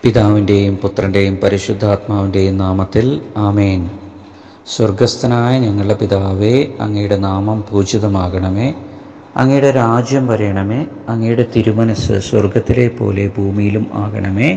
പിതാവിൻ്റെയും പുത്രൻ്റെയും പരിശുദ്ധാത്മാവിൻ്റെയും നാമത്തിൽ ആമേൻ സ്വർഗസ്ഥനായ ഞങ്ങളുടെ പിതാവേ അങ്ങയുടെ നാമം പൂജിതമാകണമേ അങ്ങയുടെ രാജ്യം വരയണമേ അങ്ങയുടെ തിരുമനസ് സ്വർഗത്തിലെ പോലെ ഭൂമിയിലും ആകണമേ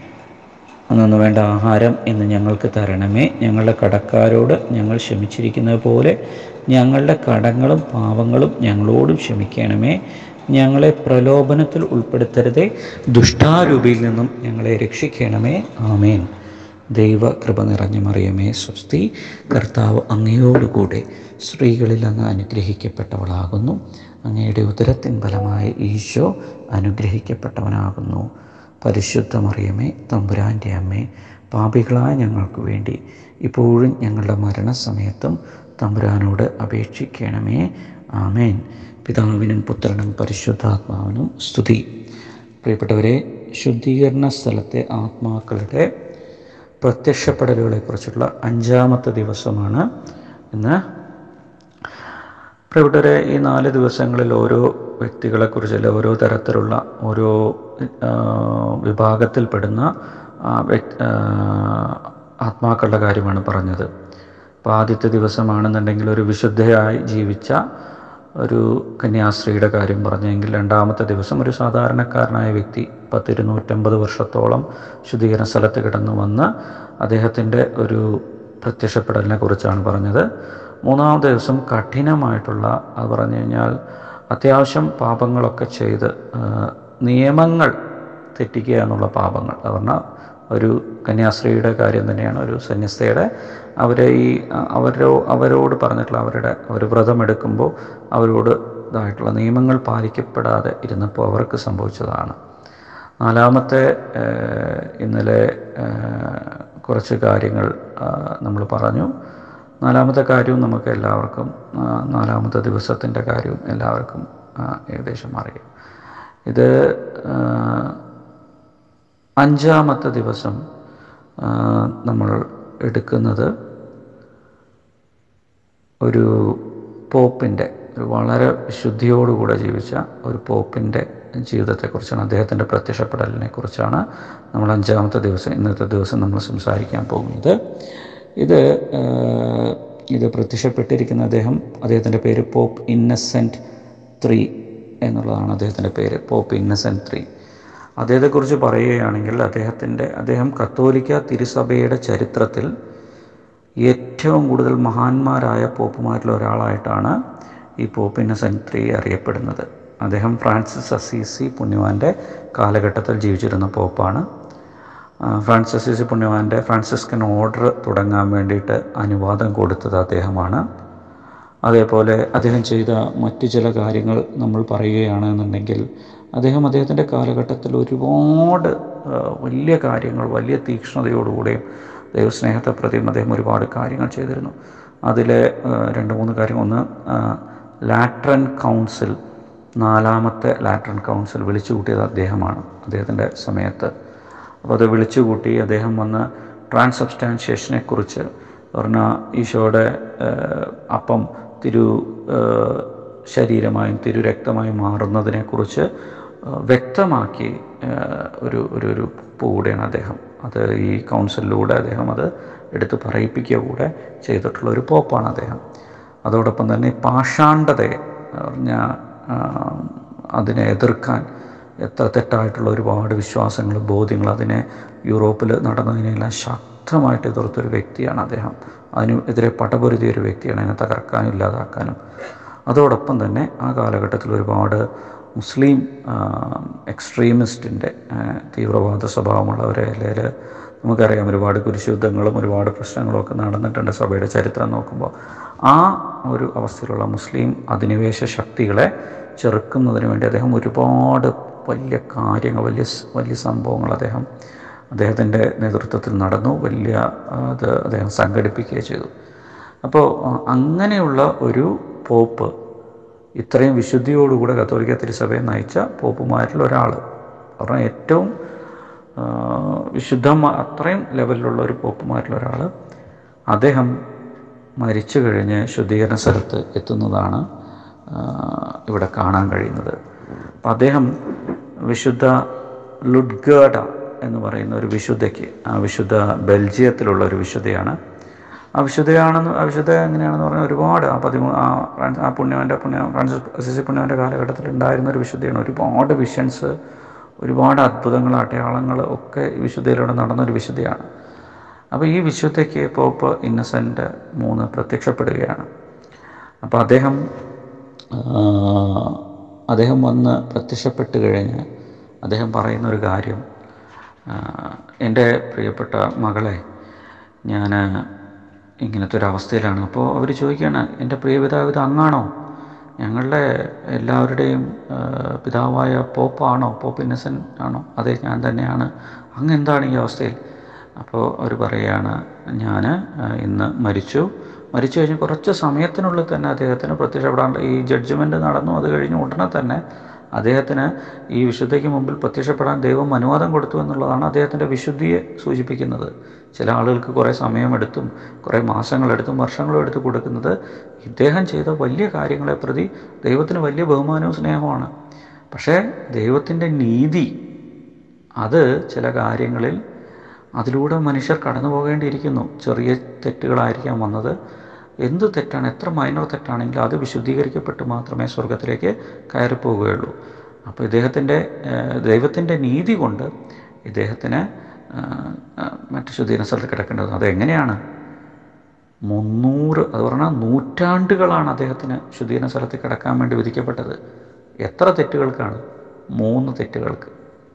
അന്നു വേണ്ട ആഹാരം ഇന്ന് ഞങ്ങൾക്ക് തരണമേ ഞങ്ങളുടെ കടക്കാരോട് ഞങ്ങൾ ക്ഷമിച്ചിരിക്കുന്നത് പോലെ ഞങ്ങളുടെ കടങ്ങളും പാവങ്ങളും ഞങ്ങളോടും ക്ഷമിക്കണമേ ഞങ്ങളെ പ്രലോഭനത്തിൽ ഉൾപ്പെടുത്തരുതേ ദുഷ്ടാരൂപിയിൽ നിന്നും ഞങ്ങളെ രക്ഷിക്കണമേ ആമേൻ ദൈവ കൃപ നിറഞ്ഞ മറിയമേ സ്വസ്തി കർത്താവ് അങ്ങയോടുകൂടെ സ്ത്രീകളിൽ അങ്ങ് അനുഗ്രഹിക്കപ്പെട്ടവളാകുന്നു അങ്ങയുടെ ഉദരത്തിൻ ഫലമായ ഈശോ അനുഗ്രഹിക്കപ്പെട്ടവനാകുന്നു പരിശുദ്ധ മറിയമേ തമ്പുരാൻ്റെ അമ്മേ പാപികളായ ഞങ്ങൾക്ക് വേണ്ടി ഇപ്പോഴും ഞങ്ങളുടെ മരണസമയത്തും തമ്പുരാനോട് അപേക്ഷിക്കണമേ ആമേൻ പിതാവിനും പുത്രനും പരിശുദ്ധാത്മാവിനും സ്തുതി പ്രിയപ്പെട്ടവരെ ശുദ്ധീകരണ സ്ഥലത്തെ ആത്മാക്കളുടെ പ്രത്യക്ഷപ്പെടലുകളെക്കുറിച്ചുള്ള അഞ്ചാമത്തെ ദിവസമാണ് ഇന്ന് പ്രിയപ്പെട്ടവരെ ഈ നാല് ദിവസങ്ങളിൽ ഓരോ വ്യക്തികളെക്കുറിച്ച് അല്ലെ ഓരോ തരത്തിലുള്ള ഓരോ ആ, വിഭാഗത്തിൽപ്പെടുന്ന ആ, വ്യക്- ആ, ആത്മാക്കളുടെ കാര്യമാണ് പറഞ്ഞത് അപ്പോൾ ആദ്യത്തെ ദിവസമാണെന്നുണ്ടെങ്കിൽ ഒരു വിശുദ്ധയായി ജീവിച്ച ഒരു കന്യാസ്ത്രീയുടെ കാര്യം പറഞ്ഞെങ്കിൽ രണ്ടാമത്തെ ദിവസം ഒരു സാധാരണക്കാരനായ വ്യക്തി പത്തിരുന്നൂറ്റമ്പത് വർഷത്തോളം ശുദ്ധീകരണ സ്ഥലത്ത് കിടന്നു വന്ന് അദ്ദേഹത്തിൻ്റെ ഒരു പ്രത്യക്ഷപ്പെടലിനെ കുറിച്ചാണ് പറഞ്ഞത് മൂന്നാമത്തെ ദിവസം കഠിനമായിട്ടുള്ള അത് പറഞ്ഞു കഴിഞ്ഞാൽ അത്യാവശ്യം പാപങ്ങളൊക്കെ ചെയ്ത് ആ, നിയമങ്ങൾ തെറ്റിക്കുക എന്നുള്ള പാപങ്ങൾ അത് പറഞ്ഞാൽ ഒരു കന്യാസ്ത്രീയുടെ കാര്യം തന്നെയാണ് ഒരു സന്യസ്തയുടെ അവരെ ഈ അ- അവരോ അവരോട് പറഞ്ഞിട്ടുള്ള അവരുടെ ഒരു വ്രതമെടുക്കുമ്പോൾ അവരോട് ഇതായിട്ടുള്ള നിയമങ്ങൾ പാലിക്കപ്പെടാതെ ഇരുന്നപ്പോൾ അവർക്ക് സംഭവിച്ചതാണ് നാലാമത്തെ ഏഹ്, ഇന്നലെ ഏഹ്, കുറച്ച് കാര്യങ്ങൾ നമ്മൾ പറഞ്ഞു നാലാമത്തെ കാര്യവും നമുക്ക് എല്ലാവർക്കും ആ, നാലാമത്തെ ദിവസത്തിൻ്റെ കാര്യവും എല്ലാവർക്കും ആ, ഏകദേശം അറിയാം ഇത് ആ, അഞ്ചാമത്തെ ദിവസം ആ, നമ്മൾ എടുക്കുന്നത് ഒരു പോപ്പിൻ്റെ ഒരു വളരെ ശുദ്ധിയോടുകൂടെ ജീവിച്ച ഒരു പോപ്പിൻ്റെ ജീവിതത്തെക്കുറിച്ചാണ് അദ്ദേഹത്തിൻ്റെ പ്രത്യക്ഷപ്പെടലിനെ കുറിച്ചാണ് നമ്മൾ അഞ്ചാമത്തെ ദിവസം ഇന്നത്തെ ദിവസം നമ്മൾ സംസാരിക്കാൻ പോകുന്നത് ഇത് ആ, ഇത് പ്രത്യക്ഷപ്പെട്ടിരിക്കുന്ന അദ്ദേഹം അദ്ദേഹത്തിൻ്റെ പേര് പോപ്പ് ഇന്നസെൻറ്റ് ത്രീ എന്നുള്ളതാണ് അദ്ദേഹത്തിൻ്റെ പേര് പോപ്പ് ഇന്നസെൻറ്റ് ത്രീ അദ്ദേഹത്തെക്കുറിച്ച് പറയുകയാണെങ്കിൽ അദ്ദേഹത്തിൻ്റെ അദ്ദേഹം കത്തോലിക്ക തിരുസഭയുടെ ചരിത്രത്തിൽ ഏറ്റവും കൂടുതൽ മഹാന്മാരായ പോപ്പുമാരിൽ ഒരാളായിട്ടാണ് ഈ പോപ്പ് ഇന്നസെൻറ്റ് ത്രീ അറിയപ്പെടുന്നത് അദ്ദേഹം ഫ്രാൻസിസ് അസീസി പുണ്യവാൻ്റെ കാലഘട്ടത്തിൽ ജീവിച്ചിരുന്ന പോപ്പാണ് ആ, ഫ്രാൻസിസ് അസീസി പുണ്യവാൻ്റെ ഫ്രാൻസിസ്കൻ ഓർഡർ തുടങ്ങാൻ വേണ്ടിയിട്ട് അനുവാദം കൊടുത്തത് അദ്ദേഹമാണ് അതേപോലെ അദ്ദേഹം ചെയ്ത മറ്റു ചില കാര്യങ്ങൾ നമ്മൾ പറയുകയാണെന്നുണ്ടെങ്കിൽ അദ്ദേഹം അദ്ദേഹത്തിൻ്റെ കാലഘട്ടത്തിൽ ഒരുപാട് ആ, വലിയ കാര്യങ്ങൾ വലിയ തീക്ഷ്ണതയോടുകൂടെയും ദൈവസ്നേഹത്തെ പ്രതിയും അദ്ദേഹം ഒരുപാട് കാര്യങ്ങൾ ചെയ്തിരുന്നു അതിലെ ആ, രണ്ട് മൂന്ന് കാര്യങ്ങൾ ഒന്ന് ആ, ലാട്രൻ കൗൺസിൽ നാലാമത്തെ ലാട്രൻ കൗൺസിൽ വിളിച്ചു കൂട്ടിയത് അദ്ദേഹമാണ് അദ്ദേഹത്തിൻ്റെ സമയത്ത് അപ്പോൾ അത് വിളിച്ചു കൂട്ടി അദ്ദേഹം വന്ന് ട്രാൻസബ്സ്റ്റാൻഷിയേഷനെ കുറിച്ച് പറഞ്ഞാൽ ഈശോയുടെ ഏഹ്, അപ്പം തിരു ഏഹ്, ശരീരമായും തിരു രക്തമായും മാറുന്നതിനെക്കുറിച്ച് ഏഹ്, വ്യക്തമാക്കി ഏഹ്, ഒരു ഒരു ഒരു കൂടെയാണ് അദ്ദേഹം അത് ഈ കൗൺസിലിലൂടെ അദ്ദേഹം അത് എടുത്ത് പറയിപ്പിക്കുക കൂടെ ചെയ്തിട്ടുള്ള ഒരു പോപ്പാണ് അദ്ദേഹം അതോടൊപ്പം തന്നെ പാഷാണ്ഡതയെ പറഞ്ഞ അതിനെ എതിർക്കാൻ എത്ര തെറ്റായിട്ടുള്ള ഒരുപാട് വിശ്വാസങ്ങൾ ബോധ്യങ്ങൾ അതിനെ യൂറോപ്പിൽ നടന്നതിനെല്ലാം ശക്തമായിട്ട് എതിർത്തൊരു വ്യക്തിയാണ് അദ്ദേഹം അതിന് എതിരെ പടപൊരുതിയ ഒരു വ്യക്തിയാണ് അതിനെ തകർക്കാനും ഇല്ലാതാക്കാനും അതോടൊപ്പം തന്നെ ആ കാലഘട്ടത്തിൽ ഒരുപാട് മുസ്ലിം എക്സ്ട്രീമിസ്റ്റിൻ്റെ തീവ്രവാദ സ്വഭാവമുള്ളവരെ അല്ലെങ്കിൽ നമുക്കറിയാം ഒരുപാട് കുരിശുദ്ധങ്ങളും ഒരുപാട് പ്രശ്നങ്ങളും ഒക്കെ നടന്നിട്ടുണ്ട് സഭയുടെ ചരിത്രം നോക്കുമ്പോൾ ആ ഒരു അവസ്ഥയിലുള്ള മുസ്ലിം അധിനിവേശ ശക്തികളെ ചെറുക്കുന്നതിന് വേണ്ടി അദ്ദേഹം ഒരുപാട് വലിയ കാര്യങ്ങൾ വലിയ സ് വലിയ സംഭവങ്ങൾ അദ്ദേഹം അദ്ദേഹത്തിൻ്റെ നേതൃത്വത്തിൽ നടന്നു വലിയ ആ, അത് അദ്ദേഹം സംഘടിപ്പിക്കുകയും ചെയ്തു അപ്പോൾ ആ, അങ്ങനെയുള്ള ഒരു പോപ്പ് ഇത്രയും വിശുദ്ധിയോടുകൂടെ കത്തോലിക്ക തിരുസഭയെ നയിച്ച പോപ്പുമാരിൽ ഒരാൾ പറഞ്ഞാൽ ഏറ്റവും ആ, വിശുദ്ധ അത്രയും ലെവലിലുള്ള ഒരു പോപ്പുമാരിൽ ഒരാൾ അദ്ദേഹം മരിച്ചു കഴിഞ്ഞ് ശുദ്ധീകരണ സ്ഥലത്ത് എത്തുന്നതാണ് ആ, ഇവിടെ കാണാൻ കഴിയുന്നത് അപ്പം അദ്ദേഹം വിശുദ്ധ ലുഡ്ഗേഡ എന്ന് പറയുന്ന ഒരു വിശുദ്ധയ്ക്ക് ആ വിശുദ്ധ ബെൽജിയത്തിലുള്ള ഒരു വിശുദ്ധയാണ് ആ വിശുദ്ധയാണെന്ന് ആ വിശുദ്ധ എങ്ങനെയാണെന്ന് പറഞ്ഞാൽ ഒരുപാട് ആ പതിമൂ ആ ഫ്രാൻസ് ആ പുണ്യവൻ്റെ പുണ്യ ഫ്രാൻസിസ് അസിസി പുണ്യവൻ്റെ കാലഘട്ടത്തിൽ ഉണ്ടായിരുന്ന ഒരു വിശുദ്ധയാണ് ഒരുപാട് വിഷൻസ് ഒരുപാട് അത്ഭുതങ്ങൾ അടയാളങ്ങൾ ഒക്കെ ഈ വിശുദ്ധയിലൂടെ നടന്നൊരു വിശുദ്ധയാണ് അപ്പോൾ ഈ വിശുദ്ധയ്ക്ക് പോപ്പ് ഇന്നസെൻ്റ് മൂന്ന് പ്രത്യക്ഷപ്പെടുകയാണ് അപ്പോൾ അദ്ദേഹം ആ, അദ്ദേഹം വന്ന് പ്രത്യക്ഷപ്പെട്ട് കഴിഞ്ഞ് അദ്ദേഹം പറയുന്ന ഒരു കാര്യം ആ, എൻ്റെ പ്രിയപ്പെട്ട മകളെ ഞാൻ ഇങ്ങനത്തെ ഒരു അവസ്ഥയിലാണ് അപ്പോൾ അവർ ചോദിക്കുകയാണ് എൻ്റെ പ്രിയ പിതാവ് ഇത് അങ്ങാണോ ഞങ്ങളുടെ എല്ലാവരുടെയും ആ, പിതാവായ പോപ്പാണോ പോപ്പ് ഇന്നസെൻ്റ് ആണോ അതെ ഞാൻ തന്നെയാണ് അങ്ങ് എന്താണ് ഈ അവസ്ഥയിൽ അപ്പോൾ അവർ പറയുകയാണ് ഞാൻ ഇന്ന് മരിച്ചു മരിച്ചു കഴിഞ്ഞ് കുറച്ച് സമയത്തിനുള്ളിൽ തന്നെ അദ്ദേഹത്തിന് പ്രത്യക്ഷപ്പെടാണ്ട് ഈ ജഡ്ജ്മെൻറ്റ് നടന്നു അത് കഴിഞ്ഞ് ഉടനെ തന്നെ അദ്ദേഹത്തിന് ഈ വിശുദ്ധയ്ക്ക് മുമ്പിൽ പ്രത്യക്ഷപ്പെടാൻ ദൈവം അനുവാദം കൊടുത്തു എന്നുള്ളതാണ് അദ്ദേഹത്തിൻ്റെ വിശുദ്ധിയെ സൂചിപ്പിക്കുന്നത് ചില ആളുകൾക്ക് കുറേ സമയമെടുത്തും കുറേ മാസങ്ങളെടുത്തും വർഷങ്ങളും എടുത്ത് കൊടുക്കുന്നത് ഇദ്ദേഹം ചെയ്ത വലിയ കാര്യങ്ങളെ പ്രതി ദൈവത്തിന് വലിയ ബഹുമാനവും സ്നേഹവുമാണ് പക്ഷേ ദൈവത്തിൻ്റെ നീതി അത് ചില കാര്യങ്ങളിൽ അതിലൂടെ മനുഷ്യർ കടന്നു പോകേണ്ടിയിരിക്കുന്നു ചെറിയ തെറ്റുകളായിരിക്കാം വന്നത് എന്ത് തെറ്റാണ് എത്ര മൈനർ തെറ്റാണെങ്കിലും അത് വിശുദ്ധീകരിക്കപ്പെട്ട് മാത്രമേ സ്വർഗത്തിലേക്ക് കയറിപ്പോവുകയുള്ളൂ അപ്പോൾ ഇദ്ദേഹത്തിൻ്റെ ദൈവത്തിൻ്റെ നീതി കൊണ്ട് ഇദ്ദേഹത്തിന് ആ, ആ, മറ്റ് ശുദ്ധീകരണ സ്ഥലത്ത് കിടക്കേണ്ടത് അതെങ്ങനെയാണ് മുന്നൂറ് അത് പറഞ്ഞാൽ നൂറ്റാണ്ടുകളാണ് അദ്ദേഹത്തിന് ശുദ്ധീകരണ സ്ഥലത്ത് കിടക്കാൻ വേണ്ടി വിധിക്കപ്പെട്ടത് എത്ര തെറ്റുകൾക്കാണ് മൂന്ന് തെറ്റുകൾക്ക്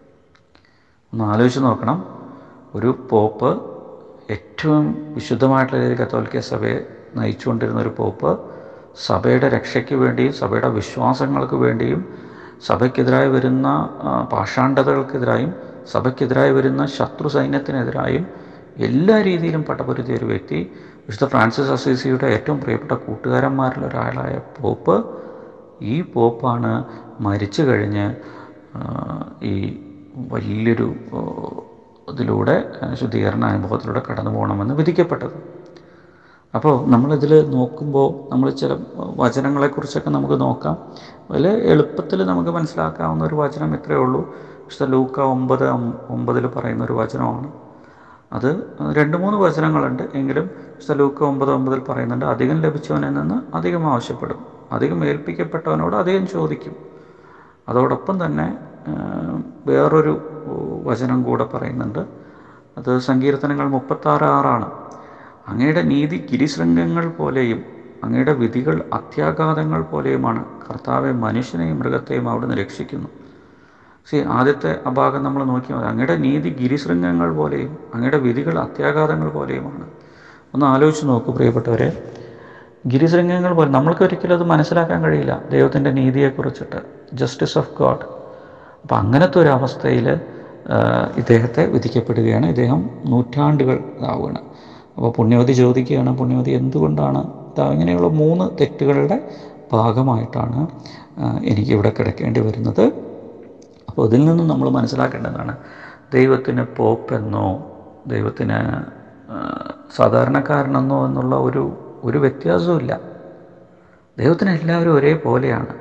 ഒന്ന് ആലോചിച്ച് നോക്കണം ഒരു പോപ്പ് ഏറ്റവും വിശുദ്ധമായിട്ടുള്ള രീതിയിൽ കത്തോലിക്ക സഭയെ നയിച്ചുകൊണ്ടിരുന്ന ഒരു പോപ്പ് സഭയുടെ രക്ഷയ്ക്ക് വേണ്ടിയും സഭയുടെ വിശ്വാസങ്ങൾക്ക് വേണ്ടിയും സഭയ്ക്കെതിരായി വരുന്ന ആ, പാഷാണ്ഡതകൾക്കെതിരായും സഭയ്ക്കെതിരായി വരുന്ന ശത്രു സൈന്യത്തിനെതിരായും എല്ലാ രീതിയിലും പട്ടപൊരുത്തിയ ഒരു വ്യക്തി വിശുദ്ധ ഫ്രാൻസിസ് അസീസിയുടെ ഏറ്റവും പ്രിയപ്പെട്ട കൂട്ടുകാരന്മാരിൽ ഒരാളായ പോപ്പ് ഈ പോപ്പാണ് മരിച്ചു കഴിഞ്ഞ് ആ, ഈ വലിയൊരു ആ, ഇതിലൂടെ ആ, ശുദ്ധീകരണ അനുഭവത്തിലൂടെ കടന്നു പോകണമെന്ന് വിധിക്കപ്പെട്ടത് അപ്പോൾ നമ്മളിതിൽ നോക്കുമ്പോൾ നമ്മൾ ചില വചനങ്ങളെക്കുറിച്ചൊക്കെ നമുക്ക് നോക്കാം അതിൽ എളുപ്പത്തിൽ നമുക്ക് മനസ്സിലാക്കാവുന്ന ഒരു വചനം ഇത്രയേ ഉള്ളൂ വിശുദ്ധ ലൂക്ക ഒമ്പത് അം- ഒമ്പതിൽ പറയുന്ന ഒരു വചനമാണ് അത് രണ്ട് മൂന്ന് വചനങ്ങളുണ്ട് എങ്കിലും വിശുദ്ധ ലൂക്ക ഒമ്പത് ഒമ്പതിൽ പറയുന്നുണ്ട് അധികം ലഭിച്ചവനിൽ നിന്ന് അധികം ആവശ്യപ്പെടും അധികം ഏൽപ്പിക്കപ്പെട്ടവനോട് അധികം ചോദിക്കും അതോടൊപ്പം തന്നെ ആ, വേറൊരു വചനം കൂടെ പറയുന്നുണ്ട് അത് സങ്കീർത്തനങ്ങൾ മുപ്പത്താറ് ആറാണ് അങ്ങയുടെ നീതി ഗിരിശൃംഗങ്ങൾ പോലെയും അങ്ങയുടെ വിധികൾ അത്യാഘാതങ്ങൾ പോലെയുമാണ് കർത്താവെ മനുഷ്യനെയും മൃഗത്തെയും അവിടുന്ന് രക്ഷിക്കുന്നു സി ആദ്യത്തെ ആ ഭാഗം നമ്മൾ നോക്കിയാൽ മതി അങ്ങയുടെ നീതി ഗിരിശൃംഗങ്ങൾ പോലെയും അങ്ങയുടെ വിധികൾ അത്യാഘാതങ്ങൾ പോലെയുമാണ് ഒന്ന് ആലോചിച്ച് നോക്കൂ പ്രിയപ്പെട്ടവരെ ഗിരിശൃംഗങ്ങൾ പോലെ നമ്മൾക്ക് ഒരിക്കലും അത് മനസ്സിലാക്കാൻ കഴിയില്ല ദൈവത്തിൻ്റെ നീതിയെക്കുറിച്ചിട്ട് ജസ്റ്റിസ് ഓഫ് ഗോഡ് അപ്പം അങ്ങനത്തെ ഒരു അവസ്ഥയിൽ ഇദ്ദേഹത്തെ വിധിക്കപ്പെടുകയാണ് ഇദ്ദേഹം നൂറ്റാണ്ടുകൾ ഇതാവുകയാണ് അപ്പോൾ പുണ്യവതി ചോദിക്കുകയാണ് പുണ്യവതി എന്തുകൊണ്ടാണ് ഇതാ ഇങ്ങനെയുള്ള മൂന്ന് തെറ്റുകളുടെ ഭാഗമായിട്ടാണ് ആ, എനിക്കിവിടെ കിടക്കേണ്ടി വരുന്നത് അപ്പോൾ ഇതിൽ നിന്നും നമ്മൾ മനസ്സിലാക്കേണ്ടതാണ് ദൈവത്തിന് പോപ്പെന്നോ ദൈവത്തിന് ആ, സാധാരണക്കാരനെന്നോ എന്നുള്ള ഒരു ഒരു വ്യത്യാസവുമില്ല ദൈവത്തിന് എല്ലാവരും ഒരേപോലെയാണ്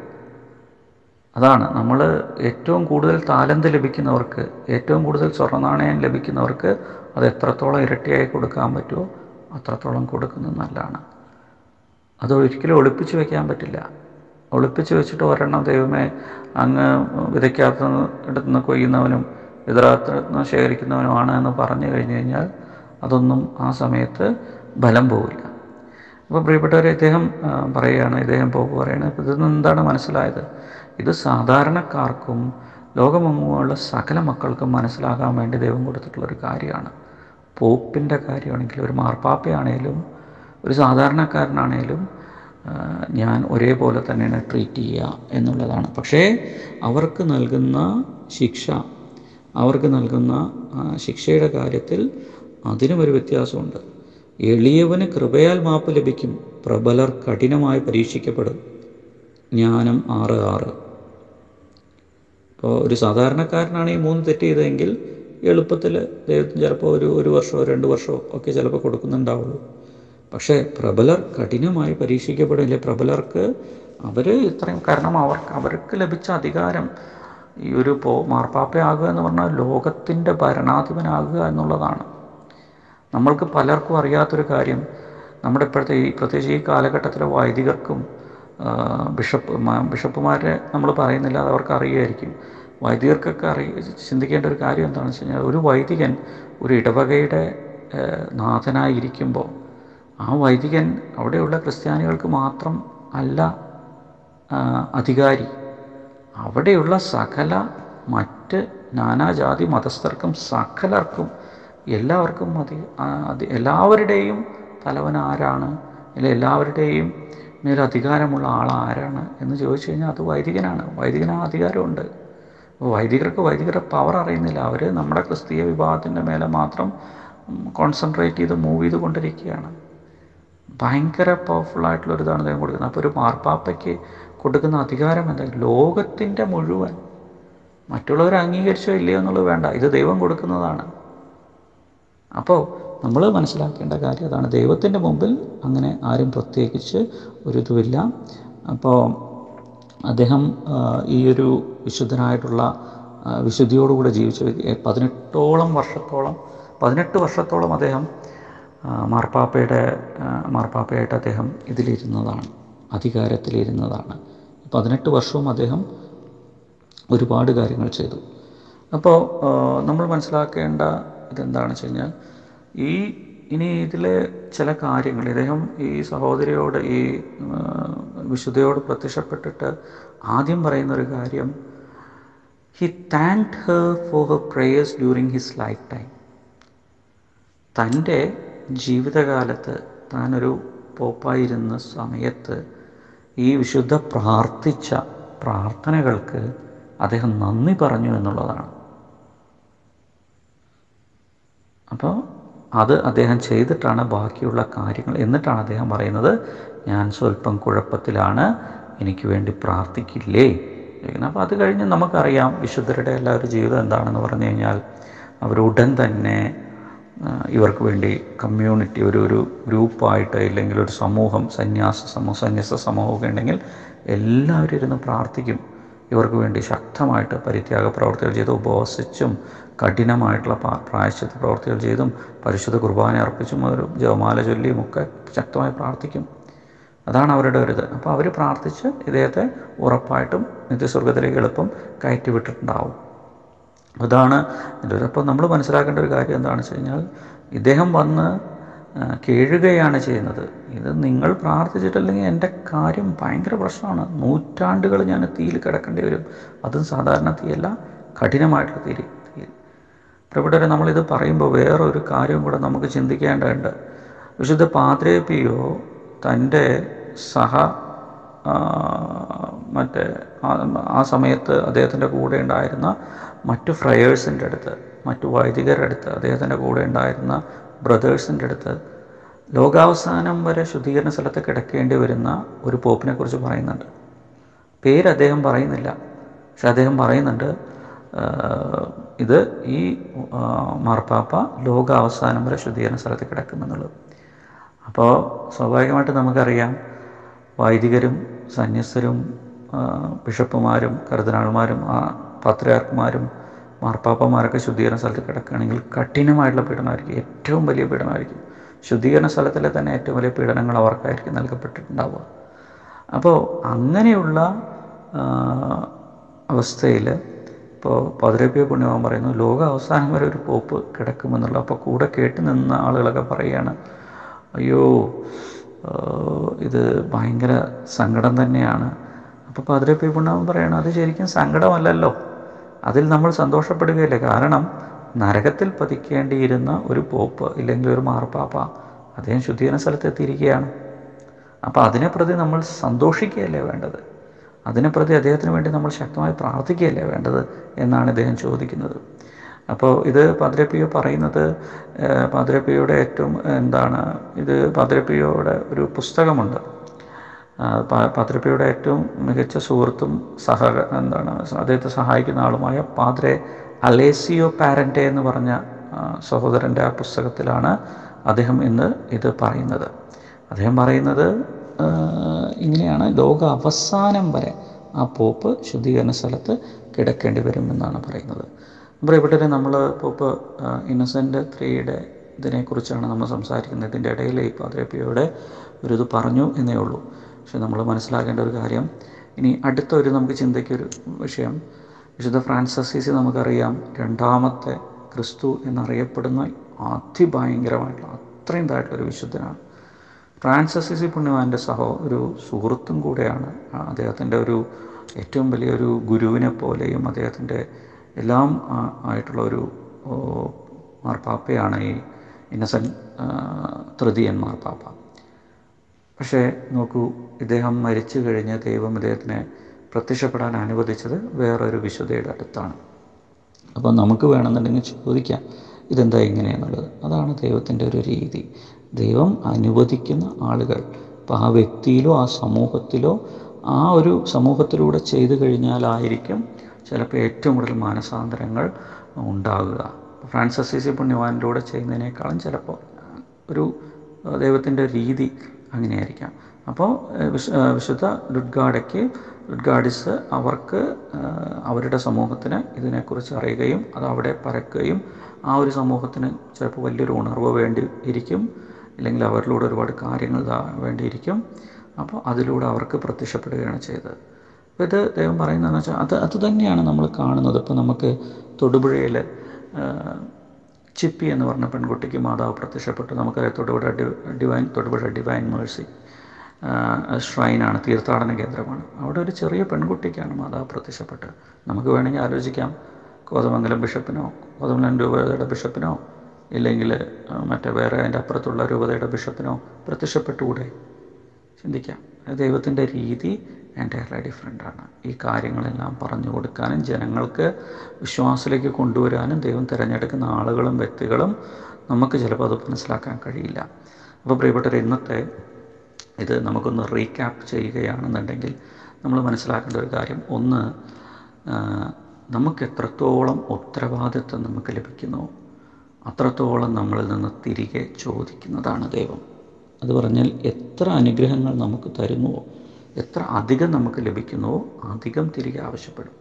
അതാണ് നമ്മൾ ഏറ്റവും കൂടുതൽ താലന്ത് ലഭിക്കുന്നവർക്ക് ഏറ്റവും കൂടുതൽ സ്വർണ്ണനാണയം ലഭിക്കുന്നവർക്ക് അത് എത്രത്തോളം ഇരട്ടിയായി കൊടുക്കാൻ പറ്റുമോ അത്രത്തോളം കൊടുക്കുന്നത് നല്ലതാണ് അത് ഒരിക്കലും ഒളിപ്പിച്ച് വെക്കാൻ പറ്റില്ല ഒളിപ്പിച്ച് വെച്ചിട്ട് ഒരെണ്ണം ദൈവമേ അങ്ങ് വിതയ്ക്കാത്ത ഇടത്തു നിന്ന് കൊയ്യുന്നവനും വിതറാത്ത നിന്ന് ശേഖരിക്കുന്നവനുമാണ് എന്ന് പറഞ്ഞു കഴിഞ്ഞു കഴിഞ്ഞാൽ അതൊന്നും ആ സമയത്ത് ബലം പോവില്ല അപ്പോൾ പ്രിയപ്പെട്ടവരെ ഇദ്ദേഹം ആ, പറയുകയാണ് ഇദ്ദേഹം പോകുക പറയുകയാണ് ഇപ്പം ഇതിൽ നിന്ന് എന്താണ് മനസ്സിലായത് ഇത് സാധാരണക്കാർക്കും ലോകമെങ്ങുമുള്ള സകല മക്കൾക്കും മനസ്സിലാകാൻ വേണ്ടി ദൈവം കൊടുത്തിട്ടുള്ളൊരു കാര്യമാണ് പോപ്പിൻ്റെ കാര്യമാണെങ്കിലും ഒരു മാർപ്പാപ്പയാണേലും ഒരു സാധാരണക്കാരനാണേലും ആ, ഞാൻ ഒരേപോലെ തന്നെയാണ് ട്രീറ്റ് ചെയ്യുക എന്നുള്ളതാണ് പക്ഷേ അവർക്ക് നൽകുന്ന ശിക്ഷ അവർക്ക് നൽകുന്ന ആ, ശിക്ഷയുടെ കാര്യത്തിൽ അതിനും ഒരു വ്യത്യാസമുണ്ട് എളിയവന് കൃപയാൽ മാപ്പ് ലഭിക്കും പ്രബലർ കഠിനമായി പരീക്ഷിക്കപ്പെടും ജ്ഞാനം ആറ് ആറ് ഇപ്പോൾ ഒരു സാധാരണക്കാരനാണ് ഈ മൂന്ന് തെറ്റ് ചെയ്തതെങ്കിൽ എളുപ്പത്തിൽ ദൈവത്തിന് ചിലപ്പോൾ ഒരു ഒരു വർഷമോ രണ്ട് വർഷമോ ഒക്കെ ചിലപ്പോൾ കൊടുക്കുന്നുണ്ടാവുള്ളൂ പക്ഷേ പ്രബലർ കഠിനമായി പരീക്ഷിക്കപ്പെടില്ലേ പ്രബലർക്ക് അവർ ഇത്രയും കാരണം അവർക്ക് അവർക്ക് ലഭിച്ച അധികാരം ഈ ഒരു പോ മാർപ്പാപ്പയാകുക എന്ന് പറഞ്ഞാൽ ലോകത്തിൻ്റെ ഭരണാധിപനാകുക എന്നുള്ളതാണ് നമ്മൾക്ക് പലർക്കും അറിയാത്തൊരു കാര്യം നമ്മുടെ ഇപ്പോഴത്തെ ഈ പ്രത്യേകിച്ച് ഈ കാലഘട്ടത്തിലെ വൈദികർക്കും ആ, ബിഷപ്പ് മ- ബിഷപ്പുമാരെ നമ്മൾ പറയുന്നില്ല അത് അവർക്ക് അറിയുമായിരിക്കും വൈദികർക്കൊക്കെ അറിയ ചിന്തിക്കേണ്ട ഒരു കാര്യം എന്താണെന്ന് വെച്ച് കഴിഞ്ഞാൽ ഒരു വൈദികൻ ഒരു ഇടവകയുടെ ആ, നാഥനായിരിക്കുമ്പോൾ ആ വൈദികൻ അവിടെയുള്ള ക്രിസ്ത്യാനികൾക്ക് മാത്രം അല്ല ആ, അധികാരി അവിടെയുള്ള സകല മറ്റ് നാനാജാതി മതസ്ഥർക്കും സകലർക്കും എല്ലാവർക്കും മതി ആ, അത് എല്ലാവരുടെയും തലവൻ ആരാണ് അല്ലെ എല്ലാവരുടെയും മേൽ അധികാരമുള്ള ആൾ ആരാണ് എന്ന് ചോദിച്ചു കഴിഞ്ഞാൽ അത് വൈദികനാണ് വൈദികന് ആ അധികാരമുണ്ട് അപ്പോൾ വൈദികർക്ക് വൈദികരുടെ പവർ അറിയുന്നില്ല അവർ നമ്മുടെ ക്രിസ്തീയ വിഭാഗത്തിൻ്റെ മേലെ മാത്രം കോൺസെൻട്രേറ്റ് ചെയ്ത് മൂവ് ചെയ്തുകൊണ്ടിരിക്കുകയാണ് ഭയങ്കര പവർഫുൾ ആയിട്ടുള്ള ഒരു ഇതാണ് ദൈവം കൊടുക്കുന്നത് അപ്പോൾ ഒരു മാർപ്പാപ്പയ്ക്ക് കൊടുക്കുന്ന അധികാരം എന്താ ലോകത്തിൻ്റെ മുഴുവൻ മറ്റുള്ളവർ അംഗീകരിച്ചോ ഇല്ലയോ എന്നുള്ളത് വേണ്ട ഇത് ദൈവം കൊടുക്കുന്നതാണ് അപ്പോൾ നമ്മൾ മനസ്സിലാക്കേണ്ട കാര്യം അതാണ് ദൈവത്തിൻ്റെ മുമ്പിൽ അങ്ങനെ ആരും പ്രത്യേകിച്ച് ഒരു ഇതുമില്ല അപ്പോൾ അദ്ദേഹം ആ, ഈ ഒരു വിശുദ്ധനായിട്ടുള്ള ആ, വിശുദ്ധിയോടുകൂടെ ജീവിച്ച വ്യക്തി ഏ, പതിനെട്ടോളം വർഷത്തോളം പതിനെട്ട് വർഷത്തോളം അദ്ദേഹം ആ, മാർപ്പാപ്പയുടെ ആ, മാർപ്പാപ്പയായിട്ട് അദ്ദേഹം ഇതിലിരുന്നതാണ് അധികാരത്തിലിരുന്നതാണ് പതിനെട്ട് വർഷവും അദ്ദേഹം ഒരുപാട് കാര്യങ്ങൾ ചെയ്തു അപ്പോൾ നമ്മൾ മനസ്സിലാക്കേണ്ട ഇതെന്താണെന്ന് വെച്ച് കഴിഞ്ഞാൽ ഈ ഇനി ഇതിലെ ചില കാര്യങ്ങൾ ഇദ്ദേഹം ഈ സഹോദരിയോട് ഈ ആ, വിശുദ്ധയോട് പ്രത്യക്ഷപ്പെട്ടിട്ട് ആദ്യം പറയുന്ന ഒരു കാര്യം he thanked her for her prayers during his life time തൻ്റെ ജീവിതകാലത്ത് താനൊരു പോപ്പായിരുന്ന സമയത്ത് ഈ വിശുദ്ധ പ്രാർത്ഥിച്ച പ്രാർത്ഥനകൾക്ക് അദ്ദേഹം നന്ദി പറഞ്ഞു എന്നുള്ളതാണ് അപ്പോൾ അത് അദ്ദേഹം ചെയ്തിട്ടാണ് ബാക്കിയുള്ള കാര്യങ്ങൾ എന്നിട്ടാണ് അദ്ദേഹം പറയുന്നത് ഞാൻ സ്വല്പം കുഴപ്പത്തിലാണ് എനിക്ക് വേണ്ടി പ്രാർത്ഥിക്കില്ലേ ചോദിക്കുന്നത് അപ്പോൾ അത് കഴിഞ്ഞ് നമുക്കറിയാം വിശുദ്ധരുടെ എല്ലാവരും ജീവിതം എന്താണെന്ന് പറഞ്ഞു കഴിഞ്ഞാൽ അവർ ഉടൻ തന്നെ ആ, ഇവർക്ക് വേണ്ടി കമ്മ്യൂണിറ്റി ഒരു ഒരു ഗ്രൂപ്പായിട്ട് ഇല്ലെങ്കിൽ ഒരു സമൂഹം സന്യാസ സമൂഹം സന്യാസ സമൂഹമൊക്കെ ഉണ്ടെങ്കിൽ എല്ലാവരും ഇരുന്ന് പ്രാർത്ഥിക്കും ഇവർക്ക് വേണ്ടി ശക്തമായിട്ട് പരിത്യാഗ പ്രവർത്തികൾ ചെയ്ത് ഉപവസിച്ചും കഠിനമായിട്ടുള്ള പ്രാ- പ്രായശ്ചിത്ത പ്രവർത്തികൾ ചെയ്തും പരിശുദ്ധ കുർബാന അർപ്പിച്ചും ഒരു ജപമാല ചൊല്ലിയും ഒക്കെ ശക്തമായി പ്രാർത്ഥിക്കും അതാണ് അവരുടെ ഒരു ഇത് അപ്പോൾ അവർ പ്രാർത്ഥിച്ച് ഇദ്ദേഹത്തെ ഉറപ്പായിട്ടും നിത്യസ്വർഗത്തിലേക്ക് എളുപ്പം കയറ്റി വിട്ടിട്ടുണ്ടാവും അതാണ് ഇതിൻ്റെ അപ്പോൾ നമ്മൾ മനസ്സിലാക്കേണ്ട ഒരു കാര്യം എന്താണെന്ന് വെച്ച് കഴിഞ്ഞാൽ ഇദ്ദേഹം വന്ന് ആ, കേഴുകയാണ് ചെയ്യുന്നത് ഇത് നിങ്ങൾ പ്രാർത്ഥിച്ചിട്ടില്ലെങ്കിൽ എൻ്റെ കാര്യം ഭയങ്കര പ്രശ്നമാണ് നൂറ്റാണ്ടുകൾ ഞാൻ തീയിൽ കിടക്കേണ്ടി വരും അതും സാധാരണ തീയല്ല കഠിനമായിട്ടുള്ള തീ തീ ഇവിടെ നമ്മളിത് പറയുമ്പോൾ വേറൊരു കാര്യം കൂടെ നമുക്ക് ചിന്തിക്കേണ്ടതുണ്ട് വിശുദ്ധ പാദ്രേപ്പിയോ തൻ്റെ സഹ ആ, മറ്റേ ആ- ആ സമയത്ത് അദ്ദേഹത്തിൻ്റെ കൂടെ ഉണ്ടായിരുന്ന മറ്റു ഫ്രയേഴ്സിൻ്റെ അടുത്ത് മറ്റു വൈദികരുടെ അടുത്ത് അദ്ദേഹത്തിൻ്റെ കൂടെ ഉണ്ടായിരുന്ന ബ്രദേഴ്സിൻ്റെ അടുത്ത് ലോകാവസാനം വരെ ശുദ്ധീകരണ സ്ഥലത്ത് കിടക്കേണ്ടി വരുന്ന ഒരു പോപ്പിനെ കുറിച്ച് പറയുന്നുണ്ട് പേര് അദ്ദേഹം പറയുന്നില്ല പക്ഷെ അദ്ദേഹം പറയുന്നുണ്ട് ആ, ഇത് ഈ ആ, മാർപ്പാപ്പ ലോകാവസാനം വരെ ശുദ്ധീകരണ സ്ഥലത്ത് കിടക്കുമെന്നുള്ളത് അപ്പോൾ സ്വാഭാവികമായിട്ട് നമുക്കറിയാം വൈദികരും സന്യസ്തരും ആ, ബിഷപ്പുമാരും കർദിനാൾമാരും ആ പത്രാർക്കുമാരും മാർപ്പാപ്പമാരൊക്കെ ശുദ്ധീകരണ സ്ഥലത്ത് കിടക്കുകയാണെങ്കിൽ കഠിനമായിട്ടുള്ള പീഡനമായിരിക്കും ഏറ്റവും വലിയ പീഡനമായിരിക്കും ശുദ്ധീകരണ സ്ഥലത്തിലെ തന്നെ ഏറ്റവും വലിയ പീഡനങ്ങൾ അവർക്കായിരിക്കും നൽകപ്പെട്ടിട്ടുണ്ടാവുക അപ്പോൾ അങ്ങനെയുള്ള അവസ്ഥയിൽ ഇപ്പോൾ പതിരപ്പിയ പുണ്യവാൻ പറയുന്നു ലോക അവസാനം വരെ ഒരു പോപ്പ് കിടക്കുമെന്നുള്ള അപ്പോൾ കൂടെ കേട്ട് നിന്ന ആളുകളൊക്കെ പറയുകയാണ് അയ്യോ ആ, ഇത് ഭയങ്കര സങ്കടം തന്നെയാണ് അപ്പോൾ പതിരപ്പിയ പുണ്യവാൻ പറയണം അത് ശരിക്കും സങ്കടമല്ലല്ലോ അതിൽ നമ്മൾ സന്തോഷപ്പെടുകയില്ല കാരണം നരകത്തിൽ പതിക്കേണ്ടിയിരുന്ന ഒരു പോപ്പ് ഇല്ലെങ്കിൽ ഒരു മാർപ്പാപ്പ അദ്ദേഹം ശുദ്ധീകരണ സ്ഥലത്ത് എത്തിയിരിക്കുകയാണ് അപ്പോൾ അതിനെ പ്രതി നമ്മൾ സന്തോഷിക്കുകയല്ലേ വേണ്ടത് അതിനെ പ്രതി അദ്ദേഹത്തിന് വേണ്ടി നമ്മൾ ശക്തമായി പ്രാർത്ഥിക്കുകയല്ലേ വേണ്ടത് എന്നാണ് ഇദ്ദേഹം ചോദിക്കുന്നത് അപ്പോൾ ഇത് പാതിരപ്പിയോ പറയുന്നത് ഏഹ്, പാതിരപ്പിയുടെ ഏറ്റവും എന്താണ് ഇത് പാതിരപ്പിയോയുടെ ഒരു പുസ്തകമുണ്ട് ആ, പ- പാതിരപ്പിയുടെ ഏറ്റവും മികച്ച സുഹൃത്തും സഹ എന്താണ് അദ്ദേഹത്തെ സഹായിക്കുന്ന ആളുമായ പാദ്രെ അലേസിയോ പാരൻ്റെ എന്ന് പറഞ്ഞ ആ, സഹോദരൻ്റെ ആ പുസ്തകത്തിലാണ് അദ്ദേഹം ഇന്ന് ഇത് പറയുന്നത് അദ്ദേഹം പറയുന്നത് ആ, ഇങ്ങനെയാണ് ലോക അവസാനം വരെ ആ പോപ്പ് ശുദ്ധീകരണ സ്ഥലത്ത് കിടക്കേണ്ടി വരും എന്നാണ് പറയുന്നത് പ്രിയപ്പെട്ടവരെ നമ്മൾ പോപ്പ് ഇന്നസെൻ്റ് ത്രീയുടെ ഇതിനെക്കുറിച്ചാണ് നമ്മൾ സംസാരിക്കുന്നത് ഇതിൻ്റെ ഇടയിൽ ഈ പാദ്രപ്പിയുടെ ഒരു ഇത് പറഞ്ഞു എന്നേ ഉള്ളൂ പക്ഷെ നമ്മൾ മനസ്സിലാക്കേണ്ട ഒരു കാര്യം ഇനി അടുത്ത ഒരു നമുക്ക് ചിന്തയ്ക്കൊരു വിഷയം വിശുദ്ധ ഫ്രാൻസിസ് അസീസി നമുക്കറിയാം രണ്ടാമത്തെ ക്രിസ്തു എന്നറിയപ്പെടുന്ന അതിഭയങ്കരമായിട്ടുള്ള അത്രയും ഇതായിട്ടൊരു വിശുദ്ധനാണ് ഫ്രാൻസിസ് അസീസി പുണ്യവാൻ്റെ സഹോ ഒരു സുഹൃത്തും കൂടെയാണ് അദ്ദേഹത്തിൻ്റെ ഒരു ഏറ്റവും വലിയൊരു ഗുരുവിനെ പോലെയും അദ്ദേഹത്തിൻ്റെ എല്ലാം ആയിട്ടുള്ള ഒരു മാർപ്പാപ്പയാണ് ഈ ഇന്നസെൻറ്റ് തൃതീയൻ മാർപ്പാപ്പ പക്ഷേ നോക്കൂ ഇദ്ദേഹം മരിച്ചു കഴിഞ്ഞ് ദൈവം ഇദ്ദേഹത്തിനെ പ്രത്യക്ഷപ്പെടാൻ അനുവദിച്ചത് വേറൊരു വിശുദ്ധയുടെ അടുത്താണ് അപ്പോൾ നമുക്ക് വേണമെന്നുണ്ടെങ്കിൽ ചോദിക്കാം ഇതെന്താ ഇങ്ങനെയെന്നുള്ളത് അതാണ് ദൈവത്തിൻ്റെ ഒരു രീതി ദൈവം അനുവദിക്കുന്ന ആളുകൾ ഇപ്പോൾ ആ വ്യക്തിയിലോ ആ സമൂഹത്തിലോ ആ ഒരു സമൂഹത്തിലൂടെ ചെയ്തു കഴിഞ്ഞാലായിരിക്കും ചിലപ്പോൾ ഏറ്റവും കൂടുതൽ മാനസാന്തരങ്ങൾ ഉണ്ടാകുക ഫ്രാൻസിസ് അസീസി പുണ്യവാനിലൂടെ ചെയ്യുന്നതിനേക്കാളും ചിലപ്പോൾ ഒരു ദൈവത്തിൻ്റെ രീതി അങ്ങനെയായിരിക്കാം അപ്പോൾ വിശുദ്ധ ലുഡ്ഗാഡയ്ക്ക് ലുഡ്ഗാഡിസ് അവർക്ക് അവരുടെ സമൂഹത്തിന് ഇതിനെക്കുറിച്ച് അറിയുകയും അത് അവിടെ പരക്കുകയും ആ ഒരു സമൂഹത്തിന് ചിലപ്പോൾ വലിയൊരു ഉണർവ് വേണ്ടി ഇരിക്കും ഇല്ലെങ്കിൽ അവരിലൂടെ ഒരുപാട് കാര്യങ്ങൾ വേണ്ടിയിരിക്കും അപ്പോൾ അതിലൂടെ അവർക്ക് പ്രത്യക്ഷപ്പെടുകയാണ് ചെയ്തത് അപ്പോൾ ഇത് ദൈവം പറയുന്നതെന്ന് വെച്ചാൽ അത് അത് തന്നെയാണ് നമ്മൾ കാണുന്നത് ഇപ്പോൾ നമുക്ക് തൊടുപുഴയിൽ ചിപ്പി എന്ന് പറഞ്ഞ പെൺകുട്ടിക്ക് മാതാവ് പ്രത്യക്ഷപ്പെട്ടു നമുക്കറിയാം Thodupuzha divine Thodupuzha divine mercy ഷ്രൈനാണ് തീർത്ഥാടന കേന്ദ്രമാണ് അവിടെ ഒരു ചെറിയ പെൺകുട്ടിക്കാണ് മാതാവ് പ്രത്യക്ഷപ്പെട്ടത് നമുക്ക് വേണമെങ്കിൽ ആലോചിക്കാം കോതമംഗലം ബിഷപ്പിനോ കോതമംഗലം രൂപതയുടെ ബിഷപ്പിനോ ഇല്ലെങ്കിൽ മറ്റേ വേറെ അതിൻ്റെ അപ്പുറത്തുള്ള രൂപതയുടെ ബിഷപ്പിനോ പ്രത്യക്ഷപ്പെട്ടുകൂടെ ചിന്തിക്കാം ദൈവത്തിൻ്റെ രീതി എൻ്റയർലി ഡിഫറെൻ്റ് ആണ് ഈ കാര്യങ്ങളെല്ലാം പറഞ്ഞു കൊടുക്കാനും ജനങ്ങൾക്ക് വിശ്വാസത്തിലേക്ക് കൊണ്ടുവരാനും ദൈവം തിരഞ്ഞെടുക്കുന്ന ആളുകളും വ്യക്തികളും നമുക്ക് ചിലപ്പോൾ അത് മനസ്സിലാക്കാൻ കഴിയില്ല അപ്പോൾ പ്രിയപ്പെട്ടവർ ഇന്നത്തെ ഇത് നമുക്കൊന്ന് റീക്യാപ്പ് ചെയ്യുകയാണെന്നുണ്ടെങ്കിൽ നമ്മൾ മനസ്സിലാക്കേണ്ട ഒരു കാര്യം ഒന്ന് നമുക്ക് എത്രത്തോളം ഉത്തരവാദിത്വം നമുക്ക് ലഭിക്കുന്നു അത്രത്തോളം നമ്മളിൽ നിന്ന് തിരികെ ചോദിക്കുന്നതാണ് ദൈവം അത് പറഞ്ഞാൽ എത്ര അനുഗ്രഹങ്ങൾ നമുക്ക് തരുന്നുവോ എത്ര അധികം നമുക്ക് ലഭിക്കുന്നുവോ അധികം തിരികെ ആവശ്യപ്പെടും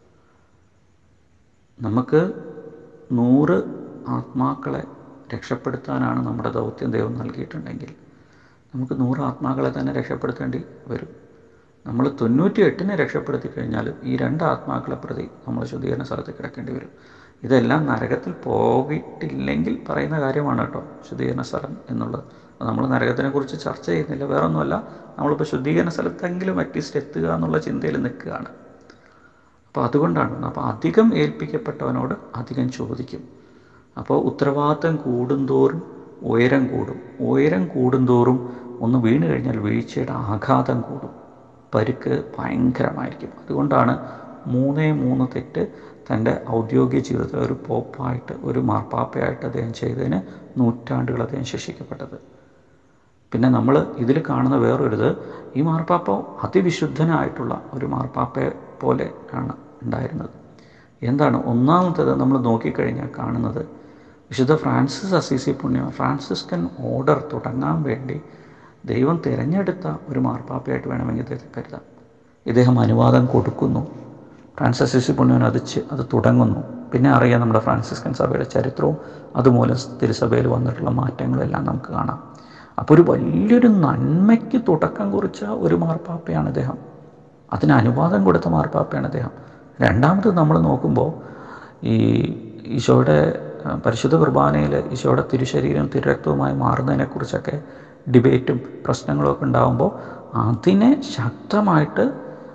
നമുക്ക് നൂറ് ആത്മാക്കളെ രക്ഷപ്പെടുത്താനാണ് നമ്മുടെ ദൗത്യം ദൈവം നൽകിയിട്ടുണ്ടെങ്കിൽ നമുക്ക് നൂറ് ആത്മാക്കളെ തന്നെ രക്ഷപ്പെടുത്തേണ്ടി വരും നമ്മൾ തൊണ്ണൂറ്റി എട്ടിനെ രക്ഷപ്പെടുത്തി കഴിഞ്ഞാലും ഈ രണ്ട് ആത്മാക്കളെ പ്രതി നമ്മൾ ശുദ്ധീകരണ സ്ഥലത്ത് കിടക്കേണ്ടി വരും ഇതെല്ലാം നരകത്തിൽ പോയിട്ടില്ലെങ്കിൽ പറയുന്ന കാര്യമാണ് കേട്ടോ ശുദ്ധീകരണ സ്ഥലം എന്നുള്ളത് നമ്മൾ നരകത്തിനെ കുറിച്ച് ചർച്ച ചെയ്യുന്നില്ല വേറെ ഒന്നുമല്ല നമ്മളിപ്പോൾ ശുദ്ധീകരണ സ്ഥലത്തെങ്കിലും അറ്റ്ലീസ്റ്റ് എത്തുക എന്നുള്ള ചിന്തയിൽ നിൽക്കുകയാണ് അപ്പോൾ അതുകൊണ്ടാണ് അപ്പോൾ അധികം ഏൽപ്പിക്കപ്പെട്ടവനോട് അധികം ചോദിക്കും അപ്പോൾ ഉത്തരവാദിത്തം കൂടുന്തോറും ഉയരം കൂടും ഉയരം കൂടുന്തോറും ഒന്ന് വീണ് കഴിഞ്ഞാൽ വീഴ്ചയുടെ ആഘാതം കൂടും പരുക്ക് ഭയങ്കരമായിരിക്കും അതുകൊണ്ടാണ് മൂന്നേ മൂന്ന് തെറ്റ് തൻ്റെ ഔദ്യോഗിക ജീവിതത്തിൽ ഒരു പോപ്പായിട്ട് ഒരു മാർപ്പാപ്പയായിട്ട് അദ്ദേഹം ചെയ്തതിന് നൂറ്റാണ്ടുകൾ അദ്ദേഹം ശിക്ഷിക്കപ്പെട്ടത് പിന്നെ നമ്മൾ ഇതിൽ കാണുന്ന വേറൊരിത് ഈ മാർപ്പാപ്പ അതിവിശുദ്ധനായിട്ടുള്ള ഒരു മാർപ്പാപ്പയെ പോലെ ആണ് ഉണ്ടായിരുന്നത് എന്താണ് ഒന്നാമത്തത് നമ്മൾ നോക്കിക്കഴിഞ്ഞാൽ കാണുന്നത് വിശുദ്ധ ഫ്രാൻസിസ് അസീസി പുണ്യ ഫ്രാൻസിസ്കൻ ഓർഡർ തുടങ്ങാൻ വേണ്ടി ദൈവം തിരഞ്ഞെടുത്ത ഒരു മാർപ്പാപ്പയായിട്ട് വേണമെങ്കിൽ ഇദ്ദേഹത്തെ കരുതാം ഇദ്ദേഹം അനുവാദം കൊടുക്കുന്നു ഫ്രാൻസിസ് അസീസി പുണ്യവൻ അത് അത് തുടങ്ങുന്നു പിന്നെ അറിയാം നമ്മുടെ ഫ്രാൻസിസ്കൻ സഭയുടെ ചരിത്രവും അതുമൂലം തിരുസഭയിൽ വന്നിട്ടുള്ള മാറ്റങ്ങളെല്ലാം നമുക്ക് കാണാം അപ്പോൾ ഒരു വലിയൊരു നന്മയ്ക്ക് തുടക്കം കുറിച്ച ഒരു മാർപ്പാപ്പയാണ് ഇദ്ദേഹം അതിന് അനുവാദം കൊടുത്ത മാർപ്പാപ്പയാണ് അദ്ദേഹം രണ്ടാമത് നമ്മൾ നോക്കുമ്പോൾ ഈ ഈശോയുടെ പരിശുദ്ധ കുർബാനയിൽ ഈശോയുടെ തിരുശരീരം തിരുരക്തവുമായി മാറുന്നതിനെക്കുറിച്ചൊക്കെ ഡിബേറ്റും പ്രശ്നങ്ങളും ഒക്കെ ഉണ്ടാകുമ്പോൾ അതിനെ ശക്തമായിട്ട്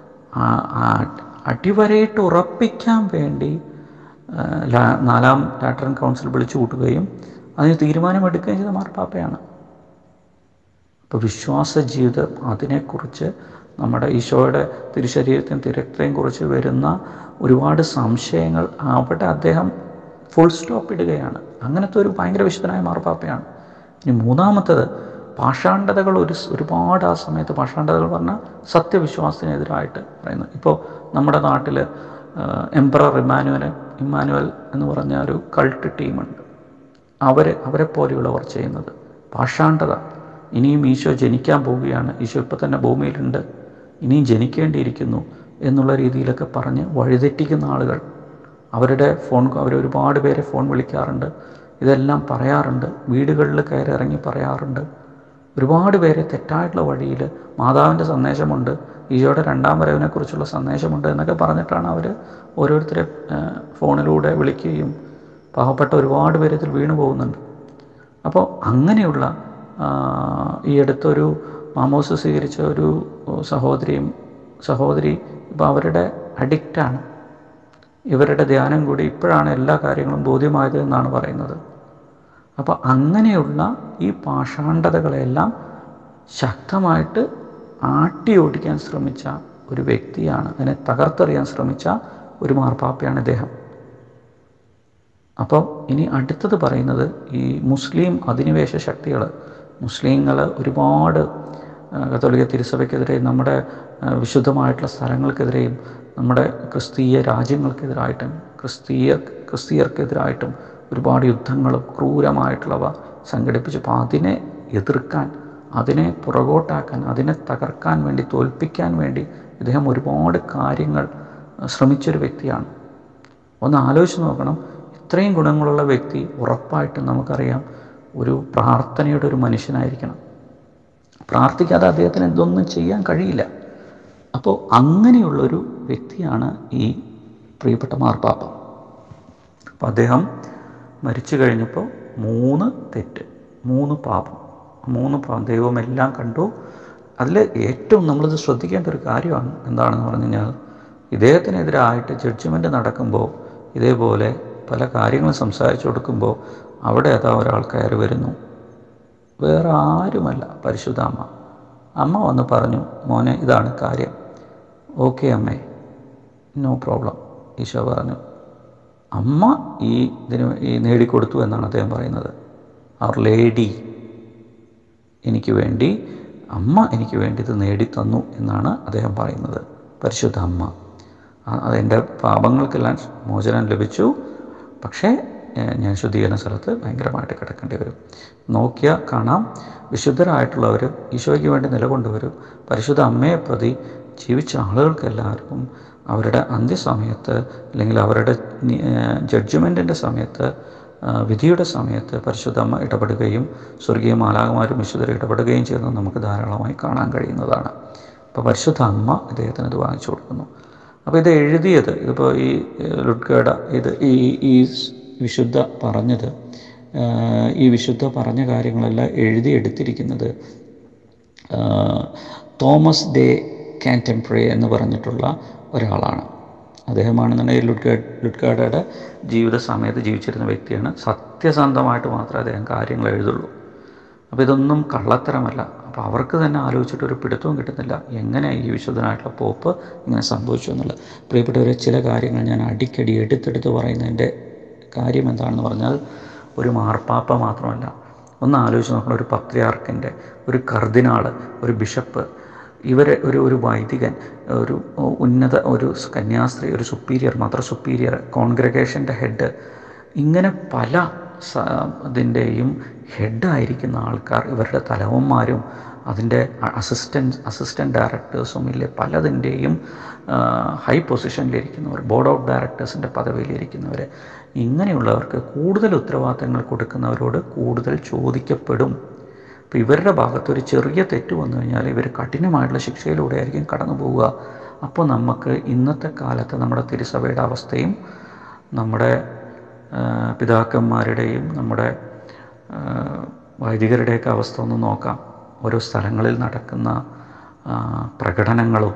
അടിവരയിട്ട് ഉറപ്പിക്കാൻ വേണ്ടി നാലാം ലാറ്ററൻ കൗൺസിൽ വിളിച്ചു കൂട്ടുകയും അതിന് തീരുമാനമെടുക്കുകയും ചെയ്ത മാർപ്പാപ്പയാണ് അപ്പോൾ വിശ്വാസ ജീവിതം അതിനെക്കുറിച്ച് നമ്മുടെ ഈശോയുടെ തിരുശരീരത്തെയും തിരക്തയും കുറിച്ച് വരുന്ന ഒരുപാട് സംശയങ്ങൾ അവിടെ അദ്ദേഹം ഫുൾ സ്റ്റോപ്പ് ഇടുകയാണ് അങ്ങനത്തെ ഒരു ഭയങ്കര വിശുദ്ധനായ മാർപ്പാപ്പയാണ് ഇനി മൂന്നാമത്തത് പാഷാണ്ഡതകൾ ഒരു ഒരുപാട് ആ സമയത്ത് പാഷാണ്ഡതകൾ പറഞ്ഞാൽ സത്യവിശ്വാസത്തിനെതിരായിട്ട് പറയുന്നത് ഇപ്പോൾ നമ്മുടെ നാട്ടിൽ എംപറർ ഇമാനുവൽ ഇമ്മാനുവൽ എന്ന് പറഞ്ഞ ഒരു കൾട്ട് ടീമുണ്ട് അവർ അവരെ പോലെയുള്ളവർ ചെയ്യുന്നത് പാഷാണ്ഡത ഇനിയും ഈശോ ജനിക്കാൻ പോവുകയാണ് ഈശോ ഇപ്പോൾ തന്നെ ഭൂമിയിലുണ്ട് ഇനിയും ജനിക്കേണ്ടിയിരിക്കുന്നു എന്നുള്ള രീതിയിലൊക്കെ പറഞ്ഞ് വഴിതെറ്റിക്കുന്ന ആളുകൾ അവരുടെ ഫോൺ അവർ ഒരുപാട് പേരെ ഫോൺ വിളിക്കാറുണ്ട് ഇതെല്ലാം പറയാറുണ്ട് വീടുകളിൽ കയറി ഇറങ്ങി പറയാറുണ്ട് ഒരുപാട് പേരെ തെറ്റായിട്ടുള്ള വഴിയിൽ മാതാവിൻ്റെ സന്ദേശമുണ്ട് ഈശോയുടെ രണ്ടാം വരവിനെക്കുറിച്ചുള്ള സന്ദേശമുണ്ട് എന്നൊക്കെ പറഞ്ഞിട്ടാണ് അവർ ഓരോരുത്തരെ ഫോണിലൂടെ വിളിക്കുകയും പാവപ്പെട്ട ഒരുപാട് പേര് ഇതിൽ വീണു പോകുന്നുണ്ട് അപ്പോൾ അങ്ങനെയുള്ള ഈ അടുത്തൊരു മാമോസ് സ്വീകരിച്ച ഒരു സഹോദരിയും സഹോദരി ഇപ്പോൾ അവരുടെ അഡിക്റ്റാണ് ഇവരുടെ ധ്യാനം കൂടി ഇപ്പോഴാണ് എല്ലാ കാര്യങ്ങളും ബോധ്യമായത് എന്നാണ് പറയുന്നത് അപ്പോൾ അങ്ങനെയുള്ള ഈ പാഷാണ്ഡതകളെല്ലാം ശക്തമായിട്ട് ആട്ടി ഓടിക്കാൻ ശ്രമിച്ച ഒരു വ്യക്തിയാണ് അതിനെ തകർത്തെറിയാൻ ശ്രമിച്ച ഒരു മാർപ്പാപ്പയാണ് ഇദ്ദേഹം അപ്പോൾ ഇനി അടുത്തത് പറയുന്നത് ഈ മുസ്ലിം അധിനിവേശ ശക്തികൾ മുസ്ലിങ്ങൾ ഒരുപാട് കത്തോലിക്ക തിരുസഭയ്ക്കെതിരെയും നമ്മുടെ വിശുദ്ധമായിട്ടുള്ള സ്ഥലങ്ങൾക്കെതിരെയും നമ്മുടെ ക്രിസ്തീയ രാജ്യങ്ങൾക്കെതിരായിട്ടും ക്രിസ്തീയ ക്രിസ്തീയർക്കെതിരായിട്ടും ഒരുപാട് യുദ്ധങ്ങളും ക്രൂരമായിട്ടുള്ളവ സംഘടിപ്പിച്ചു അപ്പോൾ അതിനെ എതിർക്കാൻ അതിനെ പുറകോട്ടാക്കാൻ അതിനെ തകർക്കാൻ വേണ്ടി തോൽപ്പിക്കാൻ വേണ്ടി ഇദ്ദേഹം ഒരുപാട് കാര്യങ്ങൾ ശ്രമിച്ചൊരു വ്യക്തിയാണ് ഒന്ന് ആലോചിച്ച് നോക്കണം ഇത്രയും ഗുണങ്ങളുള്ള വ്യക്തി ഉറപ്പായിട്ടും നമുക്കറിയാം ഒരു പ്രാർത്ഥനയുടെ ഒരു മനുഷ്യനായിരിക്കണം പ്രാർത്ഥിക്കാതെ അദ്ദേഹത്തിന് എന്തൊന്നും ചെയ്യാൻ കഴിയില്ല അപ്പോൾ അങ്ങനെയുള്ളൊരു വ്യക്തിയാണ് ഈ പ്രിയപ്പെട്ട മാർപ്പാപ്പ അപ്പോൾ അദ്ദേഹം മരിച്ചു കഴിഞ്ഞപ്പോൾ മൂന്ന് തെറ്റ് മൂന്ന് പാപം മൂന്ന് പാപം ദൈവമെല്ലാം കണ്ടു അതിൽ ഏറ്റവും നമ്മളിത് ശ്രദ്ധിക്കേണ്ട ഒരു കാര്യമാണ് എന്താണെന്ന് പറഞ്ഞു കഴിഞ്ഞാൽ ഇദ്ദേഹത്തിനെതിരായിട്ട് ജഡ്ജ്മെൻറ്റ് നടക്കുമ്പോൾ ഇതേപോലെ പല കാര്യങ്ങളും സംസാരിച്ചു കൊടുക്കുമ്പോൾ അവിടെ അതാ ഒരാൾ കയറി വരുന്നു വേറെ ആരുമല്ല പരിശുദ്ധ അമ്മ അമ്മ വന്ന് പറഞ്ഞു മോനെ ഇതാണ് കാര്യം ഓക്കെ അമ്മേ നോ പ്രോബ്ലം ഈശോ പറഞ്ഞു അമ്മ ഈ ഇതിന് ഈ നേടിക്കൊടുത്തു എന്നാണ് അദ്ദേഹം പറയുന്നത് അവർ ലേഡി എനിക്ക് വേണ്ടി അമ്മ എനിക്ക് വേണ്ടി ഇത് നേടിത്തന്നു എന്നാണ് അദ്ദേഹം പറയുന്നത് പരിശുദ്ധ അമ്മ അതെൻ്റെ പാപങ്ങൾക്കെല്ലാം മോചനം ലഭിച്ചു പക്ഷേ ഞാൻ ശുദ്ധീകരണ സ്ഥലത്ത് ഭയങ്കരമായിട്ട് കിടക്കേണ്ടി വരും നോക്കിയാൽ കാണാം വിശുദ്ധരായിട്ടുള്ളവർ ഈശോയ്ക്ക് വേണ്ടി നിലകൊണ്ടുവരും പരിശുദ്ധ അമ്മയെ പ്രതി ജീവിച്ച ആളുകൾക്കെല്ലാവർക്കും അവരുടെ അന്ത്യസമയത്ത് അല്ലെങ്കിൽ അവരുടെ ജഡ്ജ്മെൻറ്റിൻ്റെ സമയത്ത് വിധിയുടെ സമയത്ത് പരിശുദ്ധമ്മ ഇടപെടുകയും സ്വർഗീയ മാലാകമാരും വിശുദ്ധരെ ഇടപെടുകയും ചെയ്യുന്നത് നമുക്ക് ധാരാളമായി കാണാൻ കഴിയുന്നതാണ് അപ്പോൾ പരിശുദ്ധ അമ്മ ഇദ്ദേഹത്തിന് ഇത് വാങ്ങിച്ചു കൊടുക്കുന്നു അപ്പോൾ ഇത് എഴുതിയത് ഇതിപ്പോൾ ഈ ലുഡ്ഗേഡ ഇത് ഈ ഈ വിശുദ്ധ പറഞ്ഞത് ഈ വിശുദ്ധ പറഞ്ഞ കാര്യങ്ങളെല്ലാം എഴുതി എടുത്തിരിക്കുന്നത് തോമസ് ഡേ കാൻറ്റംപ്രേ എന്ന് പറഞ്ഞിട്ടുള്ള ഒരാളാണ് അദ്ദേഹമാണെന്നുണ്ടെങ്കിൽ ലുഡ്ഗേഡ് ലുഡ്ഗാഡയുടെ ജീവിത സമയത്ത് ജീവിച്ചിരുന്ന വ്യക്തിയാണ് സത്യസന്ധമായിട്ട് മാത്രമേ അദ്ദേഹം കാര്യങ്ങൾ എഴുതുള്ളൂ അപ്പോൾ ഇതൊന്നും കള്ളത്തരമല്ല അപ്പോൾ അവർക്ക് തന്നെ ആലോചിച്ചിട്ട് ഒരു പിടുത്തവും കിട്ടുന്നില്ല എങ്ങനെ ഈ വിശുദ്ധനായിട്ടുള്ള പോപ്പ് ഇങ്ങനെ സംഭവിച്ചു എന്നുള്ളത് പ്രിയപ്പെട്ടവരെ ചില കാര്യങ്ങൾ ഞാൻ അടിക്കടി എടുത്തെടുത്ത് പറയുന്നതിൻ്റെ കാര്യം എന്താണെന്ന് പറഞ്ഞാൽ ഒരു മാർപ്പാപ്പ മാത്രമല്ല ഒന്ന് ആലോചിച്ച് നോക്കണം ഒരു പത്രിയാർക്കിൻ്റെ ഒരു കർദിനാള് ഒരു ബിഷപ്പ് ഇവരെ ഒരു ഒരു വൈദികൻ ഒരു ഉന്നത ഒരു കന്യാസ്ത്രീ ഒരു സുപ്പീരിയർ മദർ സുപ്പീരിയർ കോൺഗ്രഗേഷൻ്റെ ഹെഡ് ഇങ്ങനെ പല ഇതിൻ്റെയും ഹെഡായിരിക്കുന്ന ആൾക്കാർ ഇവരുടെ തലവന്മാരും അതിൻ്റെ അസിസ്റ്റൻറ്റ് അസിസ്റ്റൻറ്റ് ഡയറക്ടേഴ്സും ഇല്ലേ പലതിൻ്റെയും ഹൈ പൊസിഷനിലിരിക്കുന്നവർ ബോർഡ് ഓഫ് ഡയറക്ടേഴ്സിൻ്റെ പദവിയിലിരിക്കുന്നവർ ഇങ്ങനെയുള്ളവർക്ക് കൂടുതൽ ഉത്തരവാദിത്തങ്ങൾ കൊടുക്കുന്നവരോട് കൂടുതൽ ചോദിക്കപ്പെടും അപ്പോൾ ഇവരുടെ ഭാഗത്ത് ഒരു ചെറിയ തെറ്റ് വന്നു കഴിഞ്ഞാൽ ഇവർ കഠിനമായിട്ടുള്ള ശിക്ഷയിലൂടെ ആയിരിക്കും കടന്നു പോവുക അപ്പോൾ നമുക്ക് ഇന്നത്തെ കാലത്ത് നമ്മുടെ തിരുസഭയുടെ അവസ്ഥയും നമ്മുടെ പിതാക്കന്മാരുടെയും നമ്മുടെ വൈദികരുടെയൊക്കെ അവസ്ഥ ഒന്ന് നോക്കാം ഓരോ സ്ഥലങ്ങളിൽ നടക്കുന്ന പ്രകടനങ്ങളും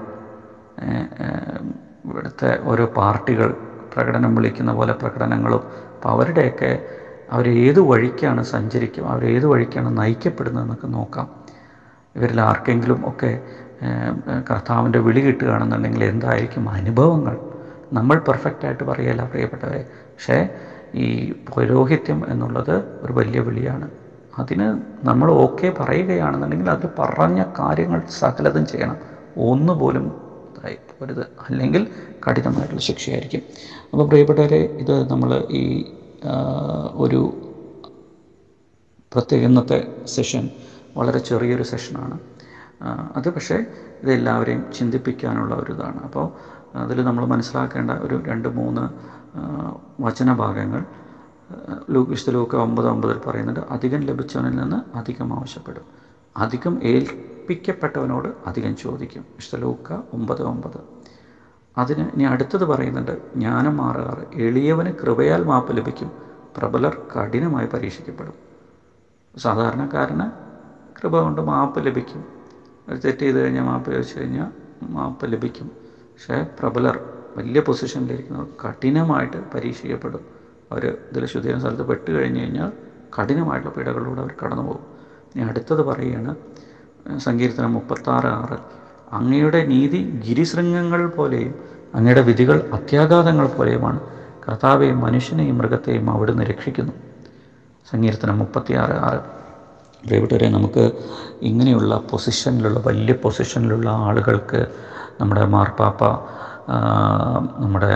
ഇവിടുത്തെ ഓരോ പാർട്ടികൾ പ്രകടനം വിളിക്കുന്ന പോലെ പ്രകടനങ്ങളും അപ്പോൾ അവരുടെയൊക്കെ അവരേത് വഴിക്കാണ് സഞ്ചരിക്കും അവരേത് വഴിക്കാണ് നയിക്കപ്പെടുന്നതെന്നൊക്കെ നോക്കാം ഇവരിൽ ആർക്കെങ്കിലും ഒക്കെ കർത്താവിൻ്റെ വിളി കിട്ടുകയാണെന്നുണ്ടെങ്കിൽ എന്തായിരിക്കും അനുഭവങ്ങൾ നമ്മൾ പെർഫെക്റ്റായിട്ട് പറയല്ല പ്രിയപ്പെട്ടവരെ പക്ഷേ ഈ പൗരോഹിത്യം എന്നുള്ളത് ഒരു വലിയ വിളിയാണ് അതിന് നമ്മൾ ഓക്കെ പറയുകയാണെന്നുണ്ടെങ്കിൽ അത് പറഞ്ഞ കാര്യങ്ങൾ സകലതും ചെയ്യണം ഒന്നുപോലും ഇതായി പോരുത് അല്ലെങ്കിൽ കഠിനമായിട്ടുള്ള ശിക്ഷയായിരിക്കും അപ്പോൾ പ്രിയപ്പെട്ടവരെ ഇത് നമ്മൾ ഈ ഒരു പ്രത്യേക ഇന്നത്തെ സെഷൻ വളരെ ചെറിയൊരു സെഷനാണ് ആ, അത് പക്ഷേ ഇതെല്ലാവരെയും ചിന്തിപ്പിക്കാനുള്ള ഒരു ഇതാണ് അപ്പോൾ അതിൽ നമ്മൾ മനസ്സിലാക്കേണ്ട ഒരു രണ്ട് മൂന്ന് ആ, വചനഭാഗങ്ങൾ ലൂ വിശുദ്ധ ലൂക്ക ഒമ്പത് ഒമ്പതിൽ പറയുന്നുണ്ട് അധികം ലഭിച്ചവനിൽ നിന്ന് അധികം ആവശ്യപ്പെടും അധികം ഏൽപ്പിക്കപ്പെട്ടവനോട് അധികം ചോദിക്കും വിശുദ്ധ ലൂക്ക ഒമ്പത് ഒമ്പത് അതിന് ഇനി അടുത്തത് പറയുന്നുണ്ട് ജ്ഞാനം മാറാറ് എളിയവന് കൃപയാൽ മാപ്പ് ലഭിക്കും പ്രബലർ കഠിനമായി പരീക്ഷിക്കപ്പെടും സാധാരണക്കാരന് കൃപ കൊണ്ട് മാപ്പ് ലഭിക്കും ഒരു തെറ്റ് ചെയ്ത് കഴിഞ്ഞാൽ മാപ്പ് ചോദിച്ചു കഴിഞ്ഞാൽ മാപ്പ് ലഭിക്കും പക്ഷേ പ്രബലർ വലിയ പൊസിഷനിലിരിക്കുന്നവർ കഠിനമായിട്ട് പരീക്ഷിക്കപ്പെടും അവർ ഇതിൽ ശുദ്ധീകരണ സ്ഥലത്ത് പെട്ട് കഴിഞ്ഞ് കഴിഞ്ഞാൽ കഠിനമായിട്ടുള്ള പീഡകളിലൂടെ അവർ കടന്നു പോകും ഇനി അടുത്തത് പറയുകയാണ് സങ്കീർത്തനം മുപ്പത്താറ് ആറ് അങ്ങയുടെ നീതി ഗിരിശൃംഗങ്ങൾ പോലെയും അങ്ങയുടെ വിധികൾ അത്യാഘാതങ്ങൾ പോലെയുമാണ് കർത്താവെയും മനുഷ്യനെയും മൃഗത്തെയും അവിടുന്ന് രക്ഷിക്കുന്നു സങ്കീർത്തനം മുപ്പത്തിയാറ് ആറ് പ്രിയപ്പെട്ടവരെ നമുക്ക് ഇങ്ങനെയുള്ള പൊസിഷനിലുള്ള വലിയ പൊസിഷനിലുള്ള ആളുകൾക്ക് നമ്മുടെ മാർപ്പാപ്പ ആ, നമ്മുടെ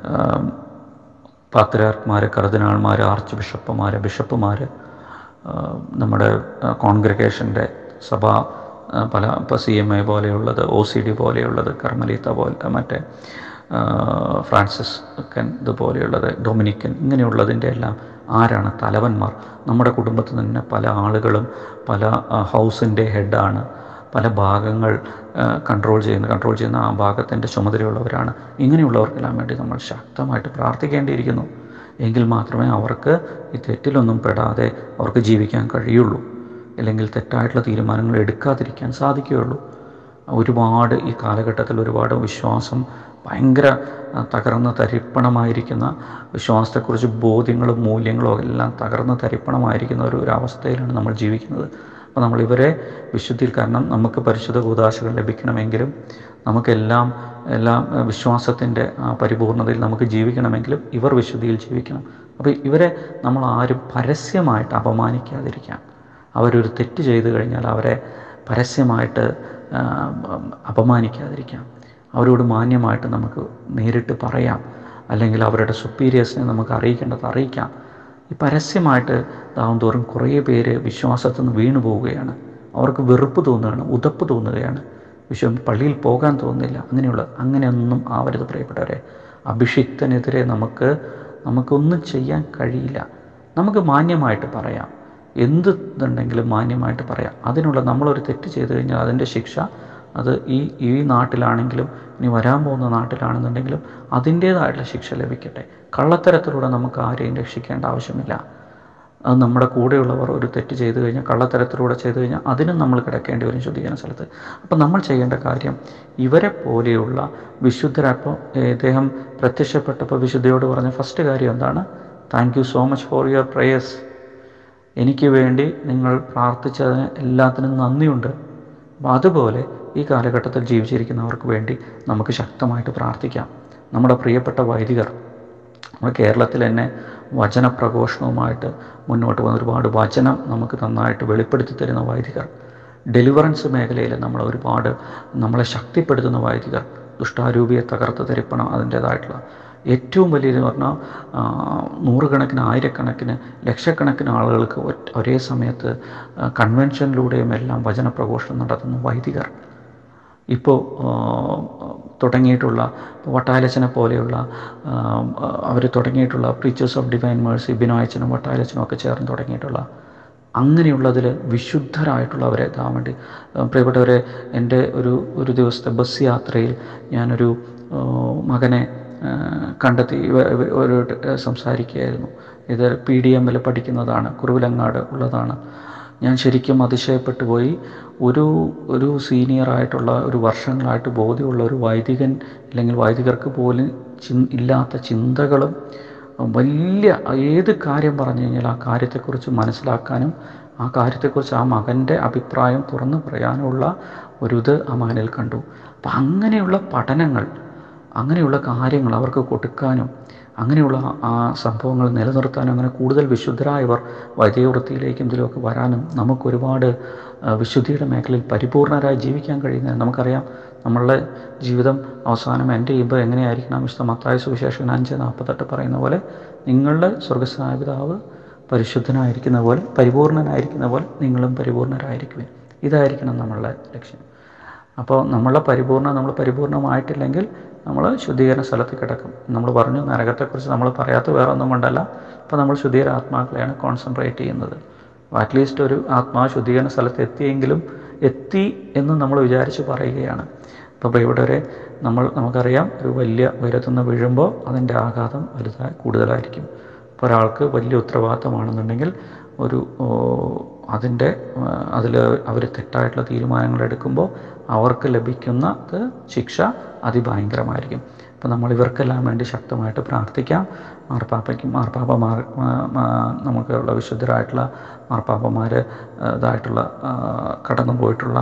പാത്രാത്മാർ കർദിനാൾമാർ ആർച്ച് ബിഷപ്പുമാർ ബിഷപ്പുമാർ നമ്മുടെ കോൺഗ്രിഗേഷൻ്റെ സഭ ആ, പല ഇപ്പോൾ സി എം എ പോലെയുള്ളത് ഒ സി ഡി പോലെയുള്ളത് കർമ്മലീത്ത പോലെ മറ്റേ ആ, ഫ്രാൻസിസ് കൻ ഇതുപോലെയുള്ളത് ഡൊമിനിക്കൻ ഇങ്ങനെയുള്ളതിൻ്റെ എല്ലാം ആരാണ് തലവന്മാർ നമ്മുടെ കുടുംബത്തിൽ തന്നെ പല ആളുകളും പല ആ, ഹൗസിൻ്റെ ഹെഡാണ് പല ഭാഗങ്ങൾ കൺട്രോൾ ചെയ്യുന്ന കൺട്രോൾ ചെയ്യുന്ന ആ ഭാഗത്തിൻ്റെ ചുമതലയുള്ളവരാണ് ഇങ്ങനെയുള്ളവർക്കെല്ലാം വേണ്ടി നമ്മൾ ശക്തമായിട്ട് പ്രാർത്ഥിക്കേണ്ടിയിരിക്കുന്നു എങ്കിൽ മാത്രമേ അവർക്ക് ഈ തെറ്റിലൊന്നും പെടാതെ അവർക്ക് ജീവിക്കാൻ കഴിയുള്ളൂ അല്ലെങ്കിൽ തെറ്റായിട്ടുള്ള തീരുമാനങ്ങൾ എടുക്കാതിരിക്കാൻ സാധിക്കുകയുള്ളൂ ഒരുപാട് ഈ കാലഘട്ടത്തിൽ ഒരുപാട് വിശ്വാസം ഭയങ്കര ആ, തകർന്ന് തരിപ്പണമായിരിക്കുന്ന വിശ്വാസത്തെക്കുറിച്ച് ബോധ്യങ്ങളും മൂല്യങ്ങളും എല്ലാം തകർന്ന് തരിപ്പണമായിരിക്കുന്ന ഒരു ഒരു അവസ്ഥയിലാണ് നമ്മൾ ജീവിക്കുന്നത് അപ്പോൾ നമ്മൾ ഇവരെ വിശുദ്ധിയിൽ കാരണം നമുക്ക് പരിശുദ്ധ കൂതാശകൾ ലഭിക്കണമെങ്കിലും നമുക്കെല്ലാം എല്ലാം വിശ്വാസത്തിൻ്റെ ആ പരിപൂർണതയിൽ നമുക്ക് ജീവിക്കണമെങ്കിലും ഇവർ വിശുദ്ധിയിൽ ജീവിക്കണം അപ്പോൾ ഇവരെ നമ്മൾ ആരും പരസ്യമായിട്ട് അപമാനിക്കാതിരിക്കാം അവരൊരു തെറ്റ് ചെയ്തു കഴിഞ്ഞാൽ അവരെ പരസ്യമായിട്ട് ആ, അപമാനിക്കാതിരിക്കാം അവരോട് മാന്യമായിട്ട് നമുക്ക് നേരിട്ട് പറയാം അല്ലെങ്കിൽ അവരുടെ സുപ്പീരിയേഴ്സിനെ നമുക്ക് അറിയിക്കേണ്ടത് അറിയിക്കാം ഈ പരസ്യമായിട്ട് ഇതാവും തോറും കുറേ പേര് വിശ്വാസത്തിൽ നിന്ന് വീണു പോവുകയാണ് അവർക്ക് വെറുപ്പ് തോന്നുകയാണ് ഉതപ്പ് തോന്നുകയാണ് വിശ്വം പള്ളിയിൽ പോകാൻ തോന്നുന്നില്ല അങ്ങനെയുള്ള അങ്ങനെയൊന്നും ആവരുത് പ്രിയപ്പെട്ടവരെ അഭിഷിക്തനെതിരെ നമുക്ക് നമുക്കൊന്നും ചെയ്യാൻ കഴിയില്ല നമുക്ക് മാന്യമായിട്ട് പറയാം എന്ത് ഇതുണ്ടെങ്കിലും മാന്യമായിട്ട് പറയാം അതിനുള്ള നമ്മളൊരു തെറ്റ് ചെയ്തു കഴിഞ്ഞാൽ അതിൻ്റെ ശിക്ഷ അത് ഈ ഈ നാട്ടിലാണെങ്കിലും ഇനി വരാൻ പോകുന്ന നാട്ടിലാണെന്നുണ്ടെങ്കിലും അതിൻ്റേതായിട്ടുള്ള ശിക്ഷ ലഭിക്കട്ടെ കള്ളത്തരത്തിലൂടെ നമുക്ക് ആരെയും രക്ഷിക്കേണ്ട ആവശ്യമില്ല അത് നമ്മുടെ കൂടെയുള്ളവർ ഒരു തെറ്റ് ചെയ്തു കഴിഞ്ഞാൽ കള്ളത്തരത്തിലൂടെ ചെയ്തു കഴിഞ്ഞാൽ അതിനും നമ്മൾ കിടക്കേണ്ടി വരും ശുദ്ധീകരണ സ്ഥലത്ത് അപ്പം നമ്മൾ ചെയ്യേണ്ട കാര്യം ഇവരെ പോലെയുള്ള വിശുദ്ധരപ്പോൾ ഇദ്ദേഹം പ്രത്യക്ഷപ്പെട്ടപ്പോൾ വിശുദ്ധയോട് പറഞ്ഞ ഫസ്റ്റ് കാര്യം എന്താണ് thank you so much for your prayers എനിക്ക് വേണ്ടി നിങ്ങൾ പ്രാർത്ഥിച്ചതിന് എല്ലാത്തിനും നന്ദിയുണ്ട് അപ്പോൾ അതുപോലെ ഈ കാലഘട്ടത്തിൽ ജീവിച്ചിരിക്കുന്നവർക്ക് വേണ്ടി നമുക്ക് ശക്തമായിട്ട് പ്രാർത്ഥിക്കാം നമ്മുടെ പ്രിയപ്പെട്ട വൈദികർ നമ്മുടെ കേരളത്തിൽ തന്നെ വചനപ്രഘോഷണവുമായിട്ട് മുന്നോട്ട് പോകുന്ന ഒരുപാട് വചനം നമുക്ക് നന്നായിട്ട് വെളിപ്പെടുത്തി തരുന്ന വൈദികർ ഡെലിവറൻസ് മേഖലയിൽ നമ്മൾ ഒരുപാട് നമ്മളെ ശക്തിപ്പെടുത്തുന്ന വൈദികർ ദുഷ്ടാരൂപിയെ തകർത്ത് തരിപ്പണം അതിൻ്റേതായിട്ടുള്ള ഏറ്റവും വലിയത് പറഞ്ഞാൽ ആ, നൂറുകണക്കിന് ആയിരക്കണക്കിന് ലക്ഷക്കണക്കിന് ആളുകൾക്ക് ഒറ്റ- ഒരേ സമയത്ത് ആ, കൺവെൻഷനിലൂടെയും എല്ലാം വചനപ്രഘോഷണം നടത്തുന്ന വൈദികർ ഇപ്പോൾ തുടങ്ങിയിട്ടുള്ള വട്ടായലച്ചനെ പോലെയുള്ള അവർ തുടങ്ങിയിട്ടുള്ള പ്രീച്ചേഴ്സ് ഓഫ് ഡിവൈൻ മേഴ്സി ബിനോയച്ചനും വട്ടായലച്ചനും ഒക്കെ ചേർന്ന് തുടങ്ങിയിട്ടുള്ള അങ്ങനെയുള്ളതിൽ വിശുദ്ധരായിട്ടുള്ളവരെ എത്താൻ വേണ്ടി ആ, പ്രിയപ്പെട്ടവരെ എൻ്റെ ഒരു ഒരു ദിവസത്തെ ബസ് യാത്രയിൽ ഞാനൊരു ആ, മകനെ ആ, കണ്ടെത്തി ഇവ- ഇവ- ഒരു സംസാരിക്കുകയായിരുന്നു ഇത് പി ഡി എമ്മിൽ പഠിക്കുന്നതാണ് കുറുവിലങ്ങാട് ഉള്ളതാണ് ഞാൻ ശരിക്കും അതിശയപ്പെട്ടു പോയി ഒരു ഒരു സീനിയറായിട്ടുള്ള ഒരു വർഷങ്ങളായിട്ട് ബോധ്യമുള്ള ഒരു വൈദികൻ അല്ലെങ്കിൽ വൈദികർക്ക് പോലും ചിൻ ഇല്ലാത്ത ചിന്തകളും വലിയ ഏത് കാര്യം പറഞ്ഞു കഴിഞ്ഞാൽ ആ കാര്യത്തെക്കുറിച്ച് മനസ്സിലാക്കാനും ആ കാര്യത്തെക്കുറിച്ച് ആ മകൻ്റെ അഭിപ്രായം തുറന്നു പറയാനുമുള്ള ഒരു ഇത് ആ മകനിൽ കണ്ടു അപ്പം അങ്ങനെയുള്ള പഠനങ്ങൾ അങ്ങനെയുള്ള കാര്യങ്ങൾ അവർക്ക് കൊടുക്കാനും അങ്ങനെയുള്ള ആ സംഭവങ്ങൾ നിലനിർത്താനും അങ്ങനെ കൂടുതൽ വിശുദ്ധരായവർ വൈദ്യവൃത്തിയിലേക്കും ഇതിലൊക്കെ വരാനും നമുക്കൊരുപാട് ആ, വിശുദ്ധിയുടെ മേഖലയിൽ പരിപൂർണരായി ജീവിക്കാൻ കഴിയുന്നത് നമുക്കറിയാം നമ്മളുടെ ജീവിതം അവസാനം എൻ്റെ ചെയ്യുമ്പോൾ എങ്ങനെയായിരിക്കണം വിശുദ്ധ മത്തായ സുവിശേഷൻ അഞ്ച് നാൽപ്പത്തെട്ട് പറയുന്ന പോലെ നിങ്ങളുടെ സ്വർഗസ്നായ പിതാവ് പരിശുദ്ധനായിരിക്കുന്ന പോലെ പരിപൂർണനായിരിക്കുന്ന പോലെ നിങ്ങളും പരിപൂർണരായിരിക്കുവിൻ ഇതായിരിക്കണം നമ്മളുടെ ലക്ഷ്യം അപ്പോൾ നമ്മളെ പരിപൂർണ്ണ നമ്മൾ പരിപൂർണമായിട്ടില്ലെങ്കിൽ നമ്മൾ ശുദ്ധീകരണ സ്ഥലത്ത് കിടക്കും നമ്മൾ പറഞ്ഞു നരകത്തെക്കുറിച്ച് നമ്മൾ പറയാത്ത വേറെ ഒന്നും കൊണ്ടല്ല ഇപ്പോൾ നമ്മൾ ശുദ്ധീകരണ ആത്മാക്കളെയാണ് കോൺസെൻട്രേറ്റ് ചെയ്യുന്നത് അറ്റ്ലീസ്റ്റ് ഒരു ആത്മാവ് ശുദ്ധീകരണ സ്ഥലത്ത് എത്തിയെങ്കിലും എത്തി എന്ന് നമ്മൾ വിചാരിച്ച് പറയുകയാണ് അപ്പോൾ ഇവിടെ വരെ നമ്മൾ നമുക്കറിയാം ഒരു വലിയ ഉയരത്തുനിന്ന് വീഴുമ്പോൾ അതിൻ്റെ ആഘാതം വലുതായി കൂടുതലായിരിക്കും ഇപ്പോൾ ഒരാൾക്ക് വലിയ ഉത്തരവാദിത്തമാണെന്നുണ്ടെങ്കിൽ ഒരു അതിൻ്റെ അതിൽ അവർ തെറ്റായിട്ടുള്ള തീരുമാനങ്ങൾ എടുക്കുമ്പോൾ അവർക്ക് ലഭിക്കുന്ന ശിക്ഷ അതിഭയങ്കരമായിരിക്കും അപ്പോൾ നമ്മൾ ഇവർക്കെല്ലാം വേണ്ടി ശക്തമായിട്ട് പ്രാർത്ഥിക്കാം മാർപ്പാപ്പയ്ക്കും മാർപ്പാപ്പമാർ നമുക്കുള്ള വിശുദ്ധരായിട്ടുള്ള മാർപ്പാപ്പമാർ ഇതായിട്ടുള്ള കടന്നു പോയിട്ടുള്ള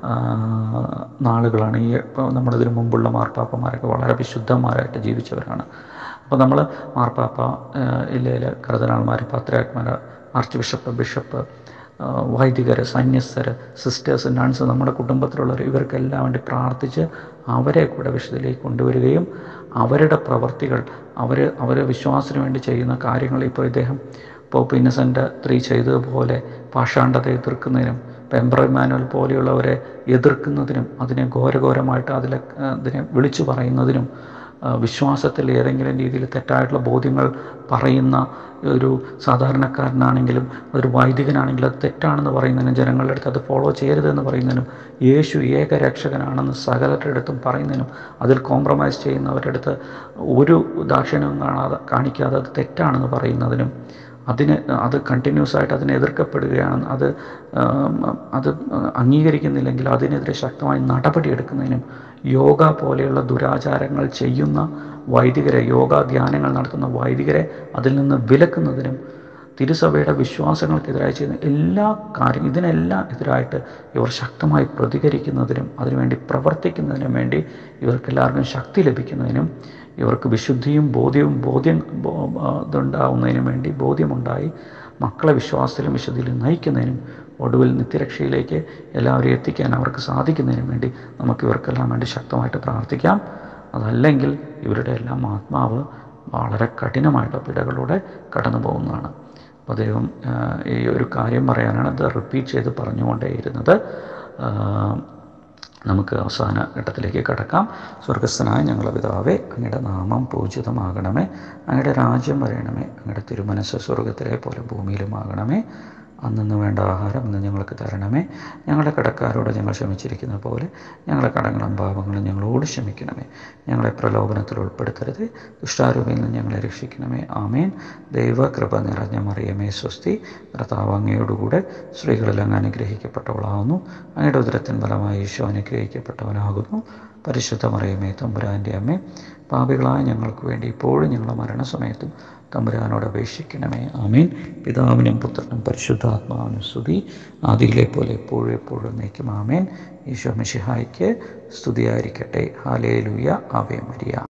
നാളുകളാണ് ഈ ഇപ്പോൾ നമ്മളിതിനു മുമ്പുള്ള മാർപ്പാപ്പമാരൊക്കെ വളരെ വിശുദ്ധന്മാരായിട്ട് ജീവിച്ചവരാണ് അപ്പോൾ നമ്മൾ മാർപ്പാപ്പ ഇല്ലയിൽ കർദിനാൾമാർ പത്രാത്മാർ ആർച്ച് ബിഷപ്പ് ബിഷപ്പ് വൈദികർ സന്യസ്തർ സിസ്റ്റേഴ്സ് നൺസ് നമ്മുടെ കുടുംബത്തിലുള്ളവർ ഇവർക്കെല്ലാം വേണ്ടി പ്രാർത്ഥിച്ച് അവരെ കൂടെ വിശുദ്ധിലേക്ക് കൊണ്ടുവരികയും അവരുടെ പ്രവർത്തികൾ അവർ അവർ വിശ്വാസത്തിന് വേണ്ടി ചെയ്യുന്ന കാര്യങ്ങൾ ഇപ്പോൾ ഇദ്ദേഹം പോപ്പ് ഇന്നസെൻ്റ് ത്രീ ചെയ്തതുപോലെ പാഷാണ്ഡത്തെ എതിർക്കുന്നതിനും പെംബ്രോ ഇമാനുവൽ പോലെയുള്ളവരെ എതിർക്കുന്നതിനും അതിനെ ഘോരഘോരമായിട്ട് അതിലെ അതിനെ വിളിച്ചു പറയുന്നതിനും വിശ്വാസത്തിൽ ഏതെങ്കിലും രീതിയിൽ തെറ്റായിട്ടുള്ള ബോധ്യങ്ങൾ പറയുന്ന ഒരു സാധാരണക്കാരനാണെങ്കിലും ഒരു വൈദികനാണെങ്കിലും അത് തെറ്റാണെന്ന് പറയുന്നതിനും ജനങ്ങളുടെ അടുത്ത് അത് ഫോളോ ചെയ്യരുതെന്ന് പറയുന്നതിനും യേശു ഏക രക്ഷകനാണെന്ന് സകലരുടെ അടുത്തും പറയുന്നതിനും അതിൽ കോംപ്രമൈസ് ചെയ്യുന്നവരുടെ അടുത്ത് ഒരു ദാക്ഷിണ്യവും കാണാതെ കാണിക്കാതെ അത് തെറ്റാണെന്ന് പറയുന്നതിനും അതിന് അത് കണ്ടിന്യൂസ് ആയിട്ട് അതിനെ എതിർക്കപ്പെടുകയാണ് അത് അത് അംഗീകരിക്കുന്നില്ലെങ്കിൽ അതിനെതിരെ ശക്തമായി നടപടിയെടുക്കുന്നതിനും യോഗ പോലെയുള്ള ദുരാചാരങ്ങൾ ചെയ്യുന്ന വൈദികരെ യോഗ ധ്യാനങ്ങൾ നടത്തുന്ന വൈദികരെ അതിൽ നിന്ന് വിലക്കുന്നതിനും തിരുസഭയുടെ വിശ്വാസങ്ങൾക്കെതിരായി ചെയ്യുന്ന എല്ലാ കാര്യം ഇതിനെല്ലാം എതിരായിട്ട് ഇവർ ശക്തമായി പ്രതികരിക്കുന്നതിനും അതിനുവേണ്ടി പ്രവർത്തിക്കുന്നതിനും വേണ്ടി ഇവർക്കെല്ലാവർക്കും ശക്തി ലഭിക്കുന്നതിനും ഇവർക്ക് വിശുദ്ധിയും ബോധ്യവും ബോധ്യം ഇതുണ്ടാവുന്നതിനും വേണ്ടി ബോധ്യമുണ്ടായി മക്കളെ വിശ്വാസത്തിലും വിശുദ്ധിയിലും നയിക്കുന്നതിനും ഒടുവിൽ നിത്യരക്ഷയിലേക്ക് എല്ലാവരെയും എത്തിക്കാൻ അവർക്ക് സാധിക്കുന്നതിനും വേണ്ടി നമുക്ക് ഇവർക്കെല്ലാം വേണ്ടി ശക്തമായിട്ട് പ്രാർത്ഥിക്കാം അതല്ലെങ്കിൽ ഇവരുടെ എല്ലാം ആത്മാവ് വളരെ കഠിനമായിട്ട് പിടകളിലൂടെ കടന്നു പോകുന്നതാണ് അപ്പോൾ ദൈവം ഈ ഒരു കാര്യം പറയാനാണ് ഇത് റിപ്പീറ്റ് ചെയ്ത് പറഞ്ഞുകൊണ്ടേയിരുന്നത് നമുക്ക് അവസാന ഘട്ടത്തിലേക്ക് കടക്കാം സ്വർഗസ്ഥനായ ഞങ്ങളുടെ പിതാവേ അങ്ങയുടെ നാമം പൂജിതമാകണമേ അങ്ങയുടെ രാജ്യം വരയണമേ അങ്ങയുടെ തിരുമനസ് സ്വർഗത്തിലെ പോലെ ഭൂമിയിലുമാകണമേ അന്നു വേണ്ട ആഹാരം ഇന്ന് ഞങ്ങൾക്ക് തരണമേ ഞങ്ങളുടെ കടക്കാരോട് ഞങ്ങൾ ക്ഷമിച്ചിരിക്കുന്ന പോലെ ഞങ്ങളുടെ കടങ്ങളും പാപങ്ങളും ഞങ്ങളോട് ക്ഷമിക്കണമേ ഞങ്ങളെ പ്രലോഭനത്തിൽ ഉൾപ്പെടുത്തരുത് ദുഷ്ടാരൂപിൽ നിന്ന് ഞങ്ങളെ രക്ഷിക്കണമേ ആമേൻ ദൈവകൃപ നിറഞ്ഞ മറിയമേ സ്വസ്തി കർത്താവ് അങ്ങയോടുകൂടെ സ്ത്രീകളെല്ലാം അനുഗ്രഹിക്കപ്പെട്ടവളാകുന്നു അങ്ങയുടെ ഉദരത്തിൻ ഫലമായി ഈശോ അനുഗ്രഹിക്കപ്പെട്ടവനാകുന്നു പരിശുദ്ധ മറിയമേ തമ്പുരാൻ്റെ അമ്മേ പാപികളായ ഞങ്ങൾക്ക് വേണ്ടി ഇപ്പോഴും ഞങ്ങളുടെ മരണസമയത്തും തമ്പുരാനോട് അപേക്ഷിക്കണമേ ആമീൻ പിതാവിനും പുത്രനും പരിശുദ്ധാത്മാവിനും സ്തുതി ആദിയിലെ പോലെ എപ്പോഴും എപ്പോഴും നയിക്കും ആമേൻ ഈശോ മിഷിഹായ്ക്ക് സ്തുതിയായിരിക്കട്ടെ ഹാലേ ലൂയ ആവേ മരിയ